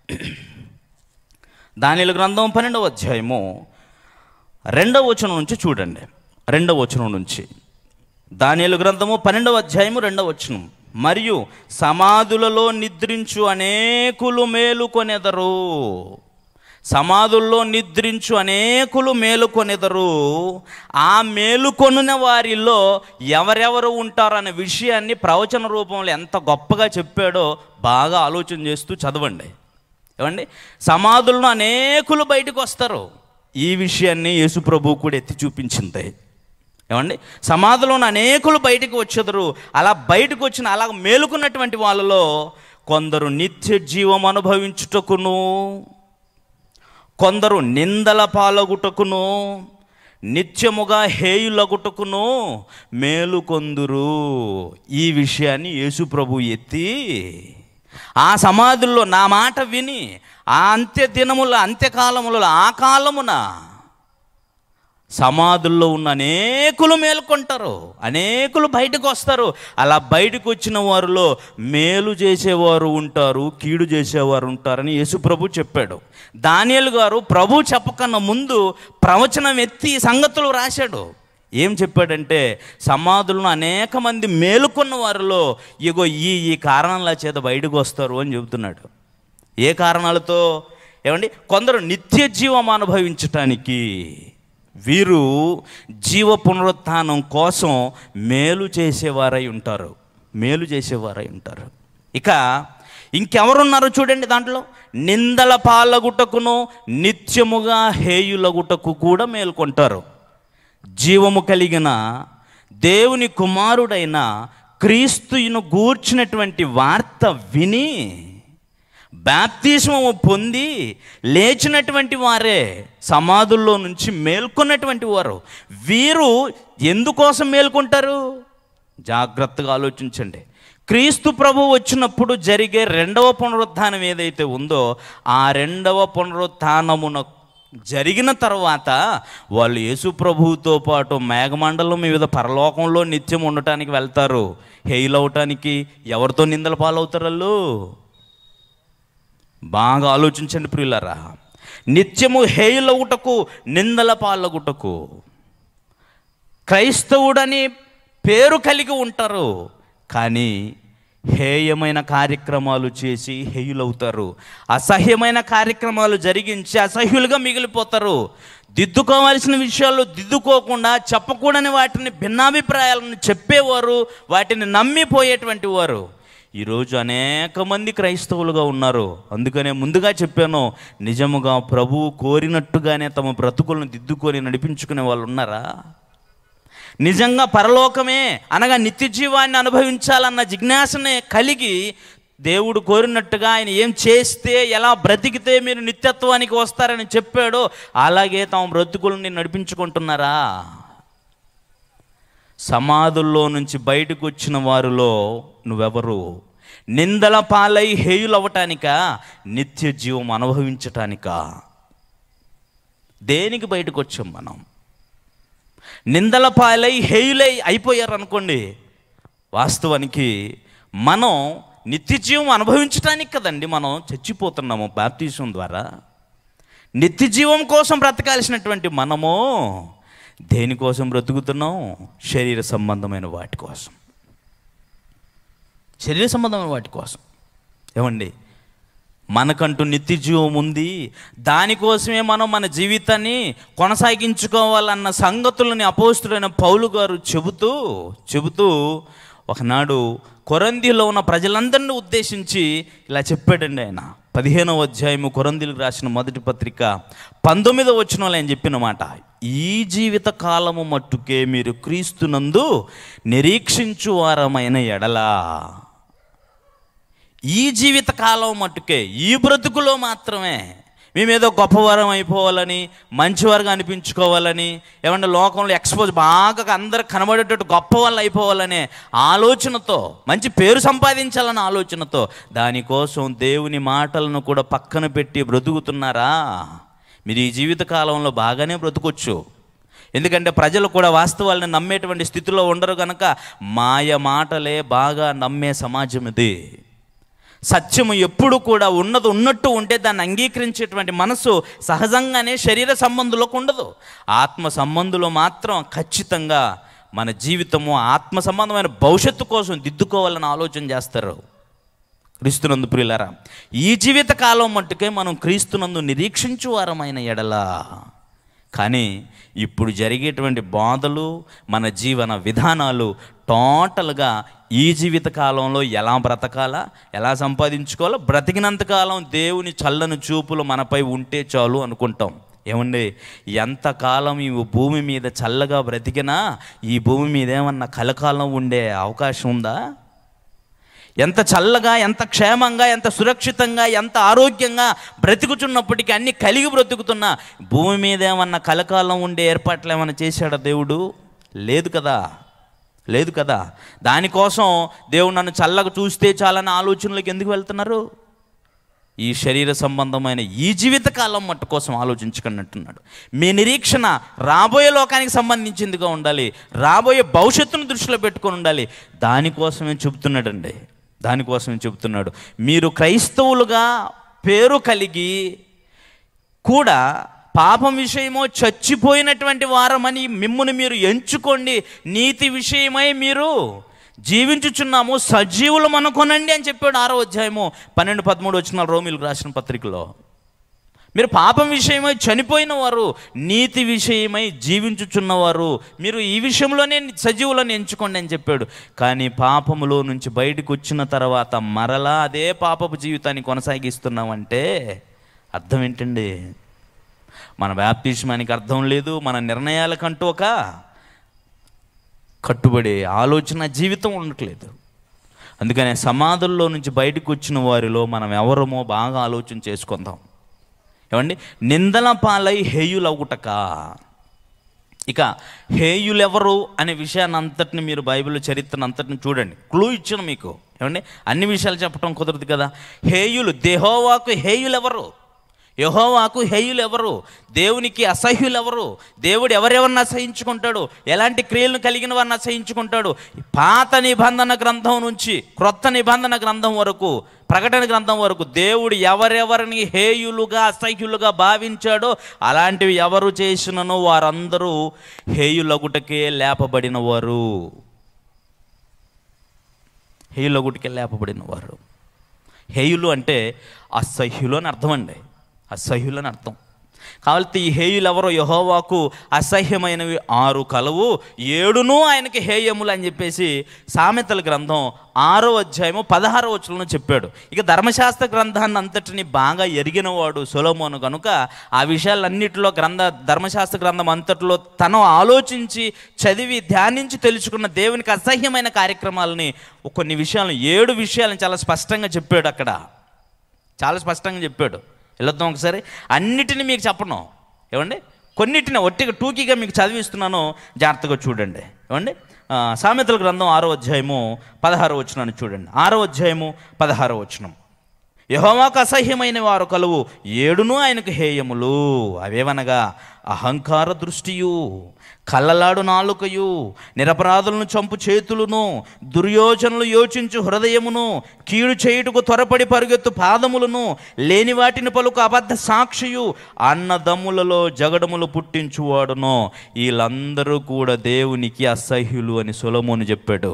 దానియలు గ్రంథం పన్నెండవ అధ్యాయము రెండవ వచనం నుంచి చూడండి రెండవ వచనం నుంచి దానియలు గ్రంథము పన్నెండవ అధ్యాయము రెండవ వచనం మరియు సమాధులలో నిద్రించు అనేకులు మేలుకొనెదరు సమాధుల్లో నిద్రించు అనేకులు మేలుకొనెదరు ఆ మేలుకొనిన వారిలో ఎవరెవరు ఉంటారనే విషయాన్ని ప్రవచన రూపంలో ఎంత గొప్పగా చెప్పాడో బాగా ఆలోచన చేస్తూ చదవండి ఏమండి సమాధులను అనేకులు బయటకు వస్తారు ఈ విషయాన్ని యేసు ప్రభు కూడా ఎత్తి చూపించింది ఏమండి సమాధిలోని అనేకులు బయటకు వచ్చేదరు అలా బయటకు వచ్చిన అలా మేలుకున్నటువంటి వాళ్ళలో కొందరు నిత్య జీవం అనుభవించుటకును కొందరు నిందల పాలగుటకును నిత్యముగా హేయులగుటకును మేలుకొందురు ఈ విషయాన్ని యేసు ప్రభు ఎత్తి ఆ సమాధుల్లో నా మాట విని ఆ అంత్య దినముల అంత్యకాలములలో ఆ కాలమున సమాధుల్లో ఉన్న అనేకులు మేల్కొంటారు అనేకులు బయటకు వస్తారు అలా బయటకు వచ్చిన వారిలో మేలు చేసేవారు ఉంటారు కీడు చేసేవారు ఉంటారని యేసుప్రభు చెప్పాడు దానియలు గారు ప్రభు చెప్పకన్నా ముందు ప్రవచనం ఎత్తి ఈ సంగతులు రాశాడు ఏం చెప్పాడంటే సమాధులను అనేక మంది మేలుకున్న వారిలో ఇగో ఈ ఈ కారణాల చేత బయటకు వస్తారు అని చెబుతున్నాడు ఏ కారణాలతో ఏమండి కొందరు నిత్య జీవం అనుభవించటానికి వీరు జీవ పునరుత్థానం కోసం మేలు చేసేవారై ఉంటారు మేలు చేసేవారై ఉంటారు ఇక ఇంకెవరున్నారు చూడండి దాంట్లో నిందల పాలగుటకును నిత్యముగా హేయులగుటకు కూడా మేల్కొంటారు జీవము కలిగిన దేవుని కుమారుడైన క్రీస్తును గూర్చినటువంటి వార్త విని బాప్తిస్మము పొంది లేచినటువంటి వారే సమాధుల్లో నుంచి మేల్కొన్నటువంటి వారు వీరు ఎందుకోసం మేల్కొంటారు జాగ్రత్తగా ఆలోచించండి క్రీస్తు ప్రభు వచ్చినప్పుడు జరిగే రెండవ పునరుత్థానం ఏదైతే ఉందో ఆ రెండవ పునరుత్థానమున జరిగిన తర్వాత వాళ్ళు యేసు ప్రభువుతో పాటు మేఘమండలం వివిధ పరలోకంలో నిత్యం ఉండటానికి వెళ్తారు హెయిలవటానికి ఎవరితో నిందల పాలవుతారు వాళ్ళు బాగా ఆలోచించండి ప్రియులరా నిత్యము హేయులగుటకు నిందల పాలగుటకు క్రైస్తవుడని పేరు కలిగి ఉంటారు కానీ హేయమైన కార్యక్రమాలు చేసి హేయులవుతారు అసహ్యమైన కార్యక్రమాలు జరిగించి అసహ్యులుగా మిగిలిపోతారు దిద్దుకోవాల్సిన విషయాలు దిద్దుకోకుండా చెప్పకూడని వాటిని భిన్నాభిప్రాయాలను చెప్పేవారు వాటిని నమ్మిపోయేటువంటి వారు ఈరోజు అనేక మంది క్రైస్తవులుగా ఉన్నారు అందుకనే ముందుగా చెప్పాను నిజముగా ప్రభువు కోరినట్టుగానే తమ బ్రతుకులను దిద్దుకొని నడిపించుకునే వాళ్ళు ఉన్నారా నిజంగా పరలోకమే అనగా నిత్య జీవాన్ని అనుభవించాలన్న జిజ్ఞాసనే కలిగి దేవుడు కోరినట్టుగా ఆయన ఏం చేస్తే ఎలా బ్రతికితే మీరు నిత్యత్వానికి వస్తారని చెప్పాడో అలాగే తమ బ్రతుకుల్ని నడిపించుకుంటున్నారా సమాధుల్లో నుంచి బయటకు వచ్చిన వారిలో నువ్వెవరు నిందల పాలై హేయులవ్వటానిక నిత్య జీవం అనుభవించటానికా దేనికి బయటకు వచ్చాం మనం నిందల పాలై హేయులై అయిపోయారు అనుకోండి వాస్తవానికి మనం నిత్య జీవం అనుభవించటానికి కదండి మనం చచ్చిపోతున్నాము బాప్తీసం ద్వారా నిత్య జీవం కోసం బ్రతకాల్సినటువంటి మనము దేనికోసం బ్రతుకుతున్నాం శరీర సంబంధమైన వాటి కోసం శరీర సంబంధమైన వాటి కోసం ఏమండి మనకంటూ నిత్య జీవం ఉంది దానికోసమే మనం మన జీవితాన్ని కొనసాగించుకోవాలన్న సంగతులని అపోస్తుడైన పౌలు గారు చెబుతూ చెబుతూ ఒకనాడు కొరందిలో ఉన్న ప్రజలందరినీ ఉద్దేశించి ఇలా చెప్పాడండి ఆయన పదిహేనవ అధ్యాయము కొరందిలకు రాసిన మొదటి పత్రిక పంతొమ్మిదవ వచ్చిన ఆయన చెప్పిన మాట ఈ జీవిత కాలము మట్టుకే మీరు క్రీస్తునందు నిరీక్షించు వారమైన ఎడలా ఈ జీవిత కాలం మట్టుకే ఈ బ్రతుకులో మాత్రమే మేమేదో గొప్పవారం అయిపోవాలని మంచివారుగా అనిపించుకోవాలని ఏమంటే లోకంలో ఎక్స్పోజ్ బాగా అందరు కనబడేటట్టు గొప్ప వాళ్ళు అయిపోవాలనే ఆలోచనతో మంచి పేరు సంపాదించాలన్న ఆలోచనతో దానికోసం దేవుని మాటలను కూడా పక్కన పెట్టి బ్రతుకుతున్నారా మీరు ఈ జీవిత కాలంలో బాగానే బ్రతుకొచ్చు ఎందుకంటే ప్రజలు కూడా వాస్తవాలను నమ్మేటువంటి స్థితిలో ఉండరు కనుక మాయ మాటలే బాగా నమ్మే సమాజం ఇది సత్యము ఎప్పుడు కూడా ఉన్నది ఉన్నట్టు ఉంటే దాన్ని అంగీకరించేటువంటి మనసు సహజంగానే శరీర సంబంధులకు ఉండదు ఆత్మ సంబంధులు మాత్రం ఖచ్చితంగా మన జీవితము ఆత్మ సంబంధమైన భవిష్యత్తు కోసం దిద్దుకోవాలని ఆలోచన చేస్తారు క్రీస్తునందు ప్రియులారా ఈ జీవిత కాలం మట్టుకే మనం క్రీస్తునందు నిరీక్షించు వారమైన ఎడల కానీ ఇప్పుడు జరిగేటువంటి బాధలు మన జీవన విధానాలు టోటల్గా ఈ జీవిత కాలంలో ఎలా బ్రతకాలా ఎలా సంపాదించుకోవాలో బ్రతికినంతకాలం దేవుని చల్లని చూపులు మనపై ఉంటే చాలు అనుకుంటాం ఏమండి ఎంతకాలం ఈ భూమి మీద చల్లగా బ్రతికినా ఈ భూమి మీద ఏమన్నా కలకాలం ఉండే అవకాశం ఉందా ఎంత చల్లగా ఎంత క్షేమంగా ఎంత సురక్షితంగా ఎంత ఆరోగ్యంగా బ్రతుకుతున్నప్పటికీ అన్ని కలిగి బ్రతుకుతున్నా భూమి మీద ఏమన్నా కలకాలం ఉండే ఏర్పాట్లు ఏమన్నా చేశాడా దేవుడు లేదు కదా లేదు కదా దానికోసం దేవుడు నన్ను చల్లగా చూస్తే చాలన్న ఆలోచనలకు ఎందుకు వెళ్తున్నారు ఈ శరీర సంబంధమైన ఈ జీవిత కాలం మట్టు కోసం ఆలోచించకండి అంటున్నాడు మీ నిరీక్షణ రాబోయే లోకానికి సంబంధించిందిగా ఉండాలి రాబోయే భవిష్యత్తును దృష్టిలో పెట్టుకొని ఉండాలి దానికోసమే చెబుతున్నాడండి దానికోసమే చెబుతున్నాడు మీరు క్రైస్తవులుగా పేరు కలిగి కూడా పాపం విషయమో చచ్చిపోయినటువంటి వారమని మిమ్మును మీరు ఎంచుకోండి నీతి విషయమై మీరు జీవించుచున్నాము సజీవులు అనుకోనండి అని చెప్పాడు ఆరో అధ్యాయము పన్నెండు పదమూడు వచ్చిన రోమిలకు రాసిన పత్రికలో మీరు పాపం విషయమై చనిపోయిన వారు నీతి విషయమై జీవించుచున్నవారు మీరు ఈ విషయంలోనే సజీవులను ఎంచుకోండి అని చెప్పాడు కానీ పాపములో నుంచి బయటకు వచ్చిన తర్వాత మరలా అదే పాపపు జీవితాన్ని కొనసాగిస్తున్నామంటే అర్థం ఏంటండి మన బ్యాప్తిష్మానికి అర్థం లేదు మన నిర్ణయాలకంటూ ఒక కట్టుబడే ఆలోచన జీవితం ఉండట్లేదు అందుకనే సమాధుల్లో నుంచి బయటకు వచ్చిన వారిలో మనం ఎవరమో బాగా ఆలోచన చేసుకుందాం ఏమండి నిందల పాలై హేయులవుటక ఇక హేయులెవరు అనే విషయాన్ని అంతటిని మీరు బైబిల్ చరిత్రను అంతటిని చూడండి క్లూ ఇచ్చాను మీకు ఏమండి అన్ని విషయాలు చెప్పడం కుదరదు కదా హేయులు దేహోవాకు హేయులెవరు యహోవాకు హేయులు ఎవరు దేవునికి అసహ్యులు ఎవరు దేవుడు ఎవరెవరిని అసహించుకుంటాడు ఎలాంటి క్రియలను కలిగిన వారిని అసహించుకుంటాడు పాత నిబంధన గ్రంథం నుంచి క్రొత్త నిబంధన గ్రంథం వరకు ప్రకటన గ్రంథం వరకు దేవుడు ఎవరెవరిని హేయులుగా అసహ్యులుగా భావించాడో అలాంటివి ఎవరు చేసిననో వారందరూ హేయులగుటకే లేపబడిన వారు హేయులగుటకే లేపబడిన వారు హేయులు అంటే అసహ్యులు అని అర్థం అండి అసహ్యులు అని అర్థం కాబట్టి ఈ హేయులు ఎవరో యహోవాకు అసహ్యమైనవి ఆరు కలవు ఏడును ఆయనకి హేయములు అని చెప్పేసి సామెతల గ్రంథం ఆరో అధ్యాయము పదహారో వచనంలో చెప్పాడు ఇక ధర్మశాస్త్ర గ్రంథాన్ని అంతటిని బాగా ఎరిగినవాడు సొలోమోను కనుక ఆ విషయాలన్నిటిలో గ్రంథ ధర్మశాస్త్ర గ్రంథం అంతటిలో తను ఆలోచించి చదివి ధ్యానించి తెలుసుకున్న దేవునికి అసహ్యమైన కార్యక్రమాలని కొన్ని విషయాలను ఏడు విషయాలను చాలా స్పష్టంగా చెప్పాడు అక్కడ చాలా స్పష్టంగా చెప్పాడు వెళ్ళొద్దాం ఒకసారి అన్నిటిని మీకు చెప్పను ఏమండి కొన్నిటిని ఒట్టిగా టూకీగా మీకు చదివిస్తున్నాను జాగ్రత్తగా చూడండి ఏమండి ఆ, సామెతల గ్రంథం ఆరో అధ్యాయము పదహారో వచనాన్ని చూడండి ఆరో అధ్యాయము పదహారో వచనం యహోవాకు అసహ్యమైన వారు కలువు ఏడును ఆయనకు హేయములు అవేవనగా అహంకార దృష్టియు కళ్ళలాడు నాలుకయు నిరపరాధులను చంపు చేతులను దుర్యోచనలు యోచించు హృదయమును కీడు చేయుటకు త్వరపడి పరుగెత్తు పాదములను లేని వాటిని పలుకు అబద్ధ సాక్షియు అన్నదమ్ములలో జగడములు పుట్టించువాడును వీళ్ళందరూ కూడా దేవునికి అసహ్యులు అని సొలమోను చెప్పాడు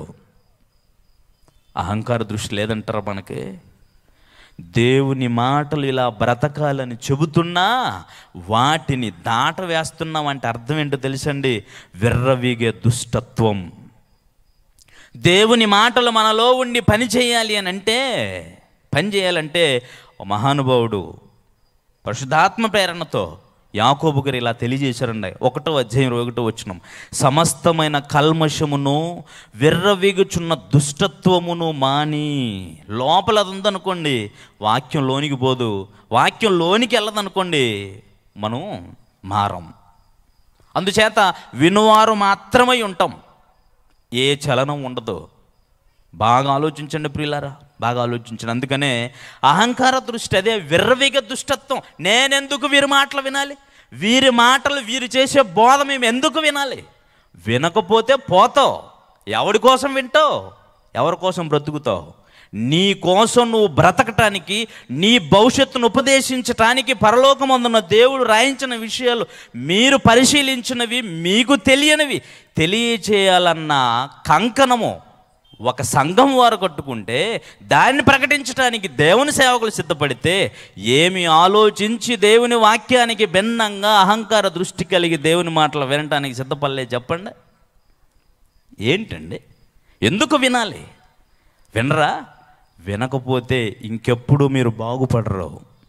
అహంకార దృష్టి లేదంటారా మనకి దేవుని మాటలు ఇలా బ్రతకాలని చెబుతున్నా వాటిని దాట వేస్తున్నామంటే అర్థం ఏంటో తెలుసండి విర్రవీగే దుష్టత్వం దేవుని మాటలు మనలో ఉండి పని చేయాలి అని అంటే పని చేయాలంటే ఓ మహానుభావుడు పరిశుద్ధాత్మ ప్రేరణతో యాకోబు గారు ఇలా తెలియజేశారండి ఒకటో అధ్యాయం ఒకటో వచ్చినాం సమస్తమైన కల్మషమును విర్రవీగుచున్న దుష్టత్వమును మాని లోపల అది ఉందనుకోండి వాక్యం లోనికి పోదు వాక్యం లోనికి వెళ్ళదనుకోండి మనం మారం అందుచేత వినువారు మాత్రమై ఉంటాం ఏ చలనం ఉండదు బాగా ఆలోచించండి ప్రియులారా బాగా ఆలోచించండి అందుకనే అహంకార దృష్టి అదే విర్రవీగ దుష్టత్వం నేనెందుకు వీరి మాటలు వినాలి వీరి మాటలు వీరు చేసే బోధ మేము ఎందుకు వినాలి వినకపోతే పోతావు ఎవడి కోసం వింటావు ఎవరి కోసం బ్రతుకుతావు నీ కోసం నువ్వు బ్రతకటానికి నీ భవిష్యత్తును ఉపదేశించటానికి పరలోకమందున్న దేవుడు రాయించిన విషయాలు మీరు పరిశీలించినవి మీకు తెలియనివి తెలియచేయాలన్న కంకణము ఒక సంఘం వారు కట్టుకుంటే దాన్ని ప్రకటించడానికి దేవుని సేవకులు సిద్ధపడితే ఏమి ఆలోచించి దేవుని వాక్యానికి భిన్నంగా అహంకార దృష్టి కలిగి దేవుని మాటలు వినటానికి సిద్ధపడలే చెప్పండి ఏంటండి ఎందుకు వినాలి వినరా వినకపోతే ఇంకెప్పుడు మీరు బాగుపడరు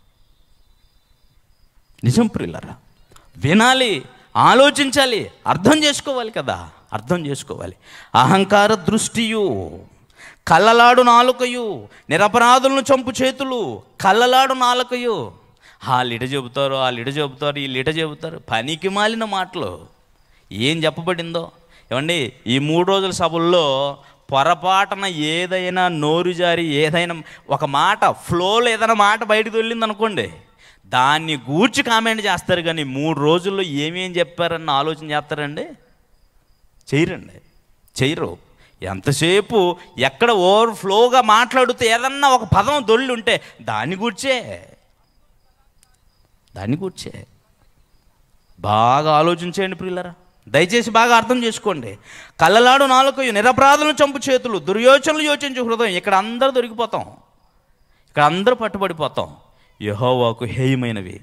నిజం ప్రియులరా వినాలి ఆలోచించాలి అర్థం చేసుకోవాలి కదా అర్థం చేసుకోవాలి అహంకార దృష్టియు కళ్ళలాడు నాలుకయు నిరపరాధులను చంపు చేతులు కళ్ళలాడు నాలుకయు వాళ్ళు ఇట చెబుతారు వాళ్ళు ఇట చెబుతారు వీళ్ళు ఇట చెబుతారు పనికి మాలిన మాటలు ఏం చెప్పబడిందో ఏమండి ఈ మూడు రోజుల సభల్లో పొరపాటున ఏదైనా నోరు జారి ఏదైనా ఒక మాట ఫ్లోలో ఏదైనా మాట బయటకు వెళ్ళింది అనుకోండి దాన్ని గూర్చి కామెంట్ చేస్తారు కానీ మూడు రోజుల్లో ఏమేం చెప్పారన్న ఆలోచన చేస్తారండి చేయరండి చేయరు ఎంతసేపు ఎక్కడ ఓవర్ ఫ్లోగా మాట్లాడుతూ ఏదన్నా ఒక పదం దొల్లి ఉంటే దాన్ని కూర్చే దాన్ని కూర్చే బాగా ఆలోచించేయండి ప్రియులరా దయచేసి బాగా అర్థం చేసుకోండి కళ్ళలాడు నాలుకయు నిరపరాధులను చంపు చేతులు దుర్యోచనలు యోచించు హృదయం ఇక్కడ అందరూ దొరికిపోతాం ఇక్కడ అందరూ పట్టుబడిపోతాం యహోవాకు హేయమైనవి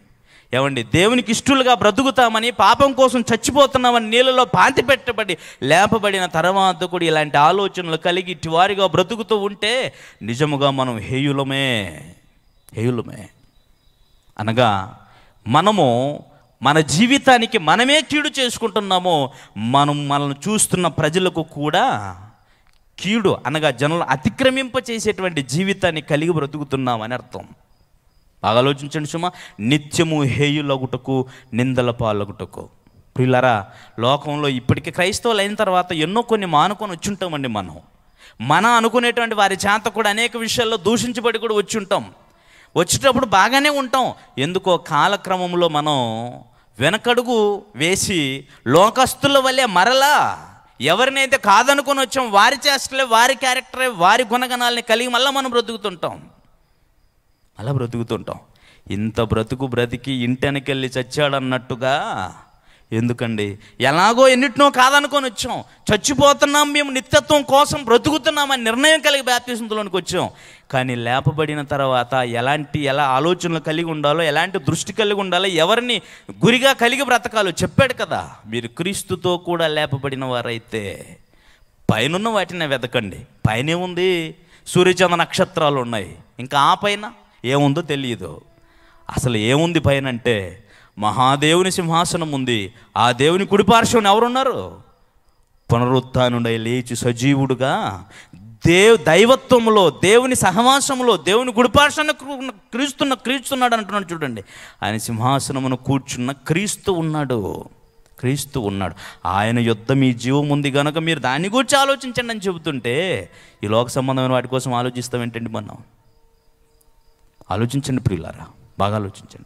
ఏమండి దేవునికి ఇష్టలుగా బ్రతుకుతామని పాపం కోసం చచ్చిపోతున్నామని నీళ్ళలో పాతి పెట్టబడి లేపబడిన తర్వాత కూడా ఇలాంటి ఆలోచనలు కలిగి ఇటువారిగా బ్రతుకుతూ ఉంటే నిజముగా మనం హేయులమే హేయులమే అనగా మనము మన జీవితానికి మనమే కీడు చేసుకుంటున్నామో మనం మనల్ని చూస్తున్న ప్రజలకు కూడా కీడు అనగా జనులు అతిక్రమింప చేసేటువంటి జీవితాన్ని కలిగి బ్రతుకుతున్నామని అర్థం బాగా ఆలోచించండి సుమా నిత్యము హేయులగుటకు నిందల పాలగుటకు ప్రియులరా లోకంలో ఇప్పటికీ క్రైస్తవులు అయిన తర్వాత ఎన్నో కొన్ని మానుకొని వచ్చుంటామండి మనం మన అనుకునేటువంటి వారి చేత కూడా అనేక విషయాల్లో దూషించబడి కూడా వచ్చి ఉంటాం వచ్చేటప్పుడు బాగానే ఉంటాం ఎందుకో కాలక్రమంలో మనం వెనకడుగు వేసి లోకస్తుల వల్లే మరలా ఎవరినైతే కాదనుకొని వచ్చాం వారి చేష్టలే వారి క్యారెక్టరే వారి గుణగణాలని కలిగి మళ్ళీ మనం బ్రతుకుతుంటాం అలా బ్రతుకుతుంటాం ఇంత బ్రతుకు బ్రతికి ఇంటెనకెళ్ళి చచ్చాడన్నట్టుగా ఎందుకండి ఎలాగో ఎన్నిటినో కాదనుకొని వచ్చాం చచ్చిపోతున్నాం మేము నిత్యత్వం కోసం బ్రతుకుతున్నామని నిర్ణయం కలిగి బ్యాప్తిసంతులోనికి వచ్చాం కానీ లేపబడిన తర్వాత ఎలాంటి ఎలా ఆలోచనలు కలిగి ఉండాలో ఎలాంటి దృష్టి కలిగి ఉండాలో ఎవరిని గురిగా కలిగి బ్రతకాలో చెప్పాడు కదా మీరు క్రీస్తుతో కూడా లేపబడిన వారైతే పైనున్న వాటిని వెతకండి పైన ఉంది సూర్యచంద్ర నక్షత్రాలు ఉన్నాయి ఇంకా ఆ పైన ఏముందో తెలియదు అసలు ఏముంది పైన అంటే మహాదేవుని సింహాసనం ఉంది ఆ దేవుని కుడిపార్శ్వం ఎవరున్నారు పునరుత్నుడై లేచి సజీవుడుగా దేవ్ దైవత్వంలో దేవుని సహవాసంలో దేవుని గుడిపార్శ్వాన్ని క్రు- క్రీస్తున్న క్రీస్తున్నాడు అంటున్నాడు చూడండి ఆయన సింహాసనమును కూర్చున్న క్రీస్తు ఉన్నాడు క్రీస్తు ఉన్నాడు ఆయన యుద్ధ మీ జీవం ఉంది కనుక మీరు దాని గురించి ఆలోచించండి అని చెబుతుంటే ఈ లోక సంబంధమైన వాటి కోసం ఆలోచిస్తాం ఏంటండి మనం ఆలోచించండి ప్రియులారా బాగా ఆలోచించండి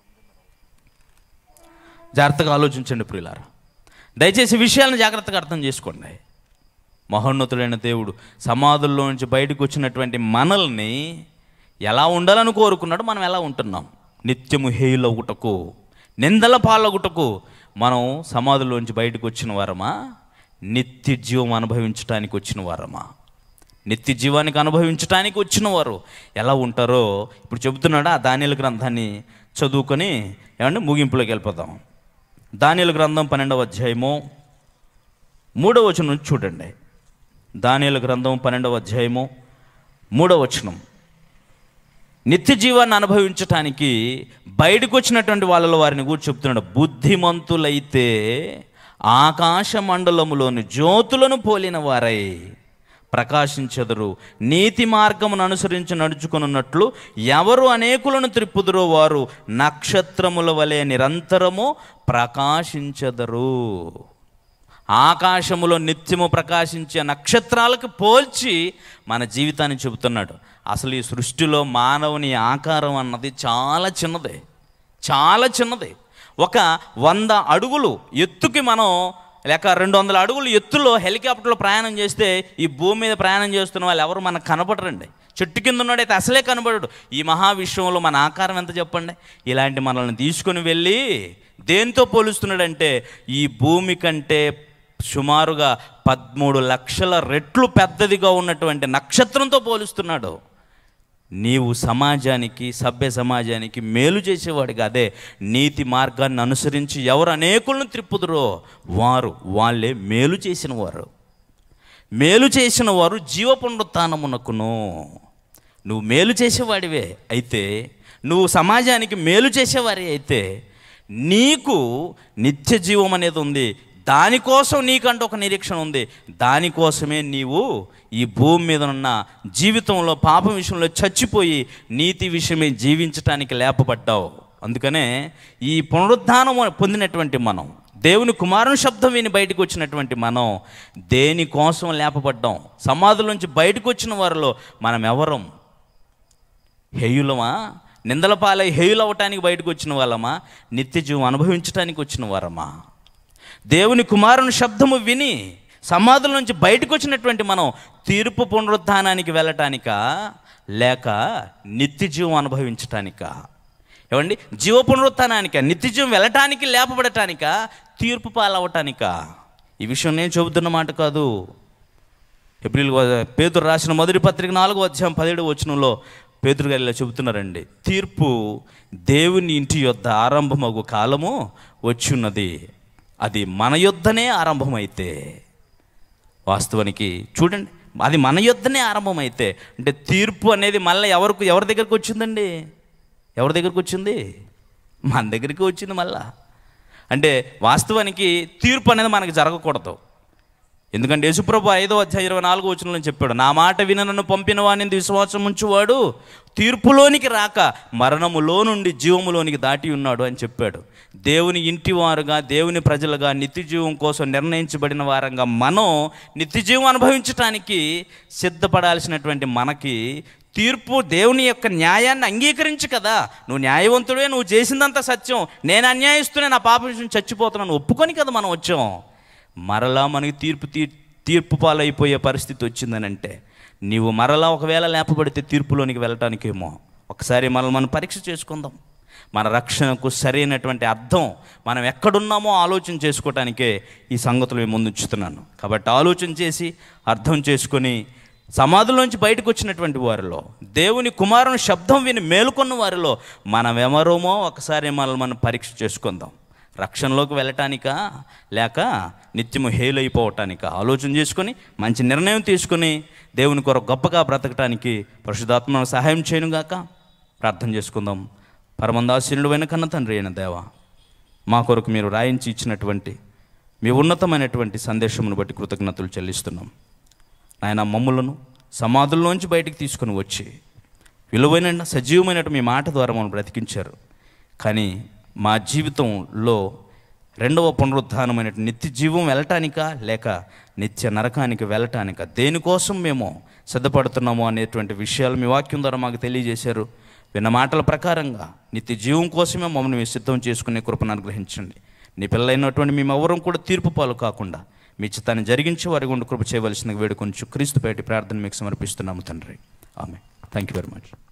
జాగ్రత్తగా ఆలోచించండి ప్రియులారా దయచేసి విషయాలను జాగ్రత్తగా అర్థం చేసుకోండి మహోన్నతుడైన దేవుడు సమాధుల్లో నుంచి బయటకు వచ్చినటువంటి మనల్ని ఎలా ఉండాలని కోరుకున్నాడో మనం ఎలా ఉంటున్నాం నిత్యము హేయులగుటకు నిందల పాలగుటకు మనం సమాధుల్లోంచి బయటకు వచ్చిన వారమా నిత్య జీవం అనుభవించడానికి వచ్చిన వారమా నిత్య జీవానికి అనుభవించడానికి వచ్చిన వారు ఎలా ఉంటారో ఇప్పుడు చెబుతున్నాడా ఆ దానిల గ్రంథాన్ని చదువుకొని ఏమంటే ముగింపులోకి వెళ్ళిపోదాం దానిల గ్రంథం పన్నెండవ అధ్యాయము మూడవ వచనం నుంచి చూడండి దానిల గ్రంథం పన్నెండవ అధ్యాయము మూడవ వచనం నిత్య జీవాన్ని అనుభవించటానికి బయటకు వచ్చినటువంటి వాళ్ళలో వారిని కూడా చెప్తున్నాడు బుద్ధిమంతులైతే ఆకాశ మండలములోని జ్యోతులను పోలిన వారై ప్రకాశించెదరు నీతి మార్గమును అనుసరించి నడుచుకున్నట్లు ఎవరు అనేకులను త్రిప్పుదురో వారు నక్షత్రముల వలె నిరంతరము ప్రకాశించెదరు ఆకాశములో నిత్యము ప్రకాశించే నక్షత్రాలకు పోల్చి మన జీవితాన్ని చెబుతున్నాడు అసలు ఈ సృష్టిలో మానవుని ఆకారం అన్నది చాలా చిన్నది చాలా చిన్నది ఒక వంద అడుగులు ఎత్తుకి మనం లేక రెండు వందల అడుగులు ఎత్తులో హెలికాప్టర్లో ప్రయాణం చేస్తే ఈ భూమి మీద ప్రయాణం చేస్తున్న వాళ్ళు ఎవరు మనకు కనపడరండి చెట్టు కింద ఉన్నాడైతే అసలే కనబడడు ఈ మహావిశ్వంలో మన ఆకారం ఎంత చెప్పండి ఇలాంటి మనల్ని తీసుకొని వెళ్ళి దేంతో పోలుస్తున్నాడంటే ఈ భూమి కంటే సుమారుగా పదమూడు లక్షల రెట్లు పెద్దదిగా ఉన్నటువంటి నక్షత్రంతో పోలుస్తున్నాడు నీవు సమాజానికి సభ్య సమాజానికి మేలు చేసేవాడిగా అదే నీతి మార్గాన్ని అనుసరించి ఎవరు అనేకులను త్రిప్పుదురో వారు వాళ్ళే మేలు చేసిన వారు మేలు చేసిన వారు జీవ పునరుత్నమునకును నువ్వు మేలు చేసేవాడివే అయితే నువ్వు సమాజానికి మేలు చేసేవారి అయితే నీకు నిత్య జీవం అనేది ఉంది దానికోసం నీకంటూ ఒక నిరీక్షణ ఉంది దానికోసమే నీవు ఈ భూమి మీద ఉన్న జీవితంలో పాపం విషయంలో చచ్చిపోయి నీతి విషయమే జీవించటానికి లేపబడ్డావు అందుకనే ఈ పునరుద్ధానం పొందినటువంటి మనం దేవుని కుమారుని శబ్దం విని బయటకు వచ్చినటువంటి మనం దేనికోసం లేపబడ్డాం సమాధుల నుంచి బయటకు వచ్చిన వారిలో మనం ఎవరం హేయులమా నిందల పాలై హేయులవటానికి బయటకు వచ్చిన వాళ్ళమా నిత్య జీవం అనుభవించడానికి వచ్చిన వారమా దేవుని కుమారుని శబ్దము విని సమాధుల నుంచి బయటకు వచ్చినటువంటి మనం తీర్పు పునరుద్ధానానికి వెళ్ళటానికా లేక నిత్య జీవం అనుభవించటానికా ఏమండి జీవ పునరుత్థానానిక నిత్య జీవం వెళ్ళటానికి లేపబడటానికా తీర్పు పాలవటానికా ఈ విషయం నేను చెబుతున్న మాట కాదు ఏప్రిల్ పేతురు రాసిన మొదటి పత్రిక నాలుగో అధ్యాయం పదిహేడు వచనంలో పేతురు గారు ఇలా చెబుతున్నారండి తీర్పు దేవుని ఇంటి యొద్ద ఆరంభమగు కాలము వచ్చున్నది అది మన యొద్దనే ఆరంభమైతే వాస్తవానికి చూడండి అది మన యొద్దనే ఆరంభమైతే అంటే తీర్పు అనేది మళ్ళీ ఎవరికి ఎవరి దగ్గరికి వచ్చిందండి ఎవరి దగ్గరికి వచ్చింది మన దగ్గరికి వచ్చింది మళ్ళా అంటే వాస్తవానికి తీర్పు అనేది మనకు జరగకూడదు ఎందుకంటే యేసుప్రభు ఐదో అధ్యాయ ఇరవై నాలుగో వచనంలో చెప్పాడు నా మాట విన నన్ను పంపిన వాడిని విశ్వాసం ఉంచువాడు తీర్పులోనికి రాక మరణములో నుండి జీవములోనికి దాటి ఉన్నాడు అని చెప్పాడు దేవుని ఇంటి వారుగా దేవుని ప్రజలుగా నిత్య జీవం కోసం నిర్ణయించబడిన వారంగా మనం నిత్య జీవం అనుభవించటానికి సిద్ధపడాల్సినటువంటి మనకి తీర్పు దేవుని యొక్క న్యాయాన్ని అంగీకరించి కదా నువ్వు న్యాయవంతుడే నువ్వు చేసిందంతా సత్యం నేను అన్యాయిస్తూనే నా పాప విషయం చచ్చిపోతున్నాను ఒప్పుకొని కదా మనం వచ్చాం మరలా మనకి తీర్పు తీ తీర్పు పాలైపోయే పరిస్థితి వచ్చిందనంటే నీవు మరలా ఒకవేళ లేపబడితే తీర్పులోనికి వెళ్ళటానికేమో ఒకసారి మనల్ని మనం పరీక్ష చేసుకుందాం మన రక్షణకు సరైనటువంటి అర్థం మనం ఎక్కడున్నామో ఆలోచన చేసుకోవటానికే ఈ సంగతులు మేము ముందుంచుతున్నాను కాబట్టి ఆలోచన చేసి అర్థం చేసుకొని సమాధిలోంచి బయటకు వచ్చినటువంటి వారిలో దేవుని కుమారుని శబ్దం విని మేలుకొన్న వారిలో మనం ఎవరోమో ఒకసారి మనల్ని మనం పరీక్ష చేసుకుందాం రక్షణలోకి వెళ్ళటానికా లేక నిత్యము హేలైపోవటానికా ఆలోచన చేసుకొని మంచి నిర్ణయం తీసుకొని దేవుని కొరకు గొప్పగా బ్రతకటానికి పరిశుధాత్మ సహాయం చేయనుగాక ప్రార్థన చేసుకుందాం పరమందాశీనుడు వెన కన్న తండ్రి అయిన దేవ మా కొరకు మీరు రాయించి ఇచ్చినటువంటి మీ ఉన్నతమైనటువంటి సందేశమును బట్టి కృతజ్ఞతలు చెల్లిస్తున్నాం ఆయన మమ్ములను సమాధుల్లోంచి బయటికి తీసుకుని వచ్చి విలువైన సజీవమైనటు మీ మాట ద్వారా మమ్మల్ని బ్రతికించారు కానీ మా జీవితంలో రెండవ పునరుద్ధానమైన నిత్య జీవం వెళ్ళటానికా లేక నిత్య నరకానికి వెళ్ళటానికా దేనికోసం మేము సిద్ధపడుతున్నాము అనేటువంటి విషయాలు మీ వాక్యం ద్వారా మాకు తెలియజేశారు విన్న మాటల ప్రకారంగా నిత్య జీవం కోసమే మమ్మల్ని మేము సిద్ధం చేసుకునే కృపను అనుగ్రహించండి నీ పిల్లలైనటువంటి మేము ఎవరం కూడా తీర్పు పాలు కాకుండా మీ చిత్తాన్ని జరిగించి వారి గుండు కృప చేయవలసిన వేడుకొంచు క్రీస్తు పేటి ప్రార్థన మీకు సమర్పిస్తున్నాము తండ్రి ఆమె థ్యాంక్ యూ వెరీ మచ్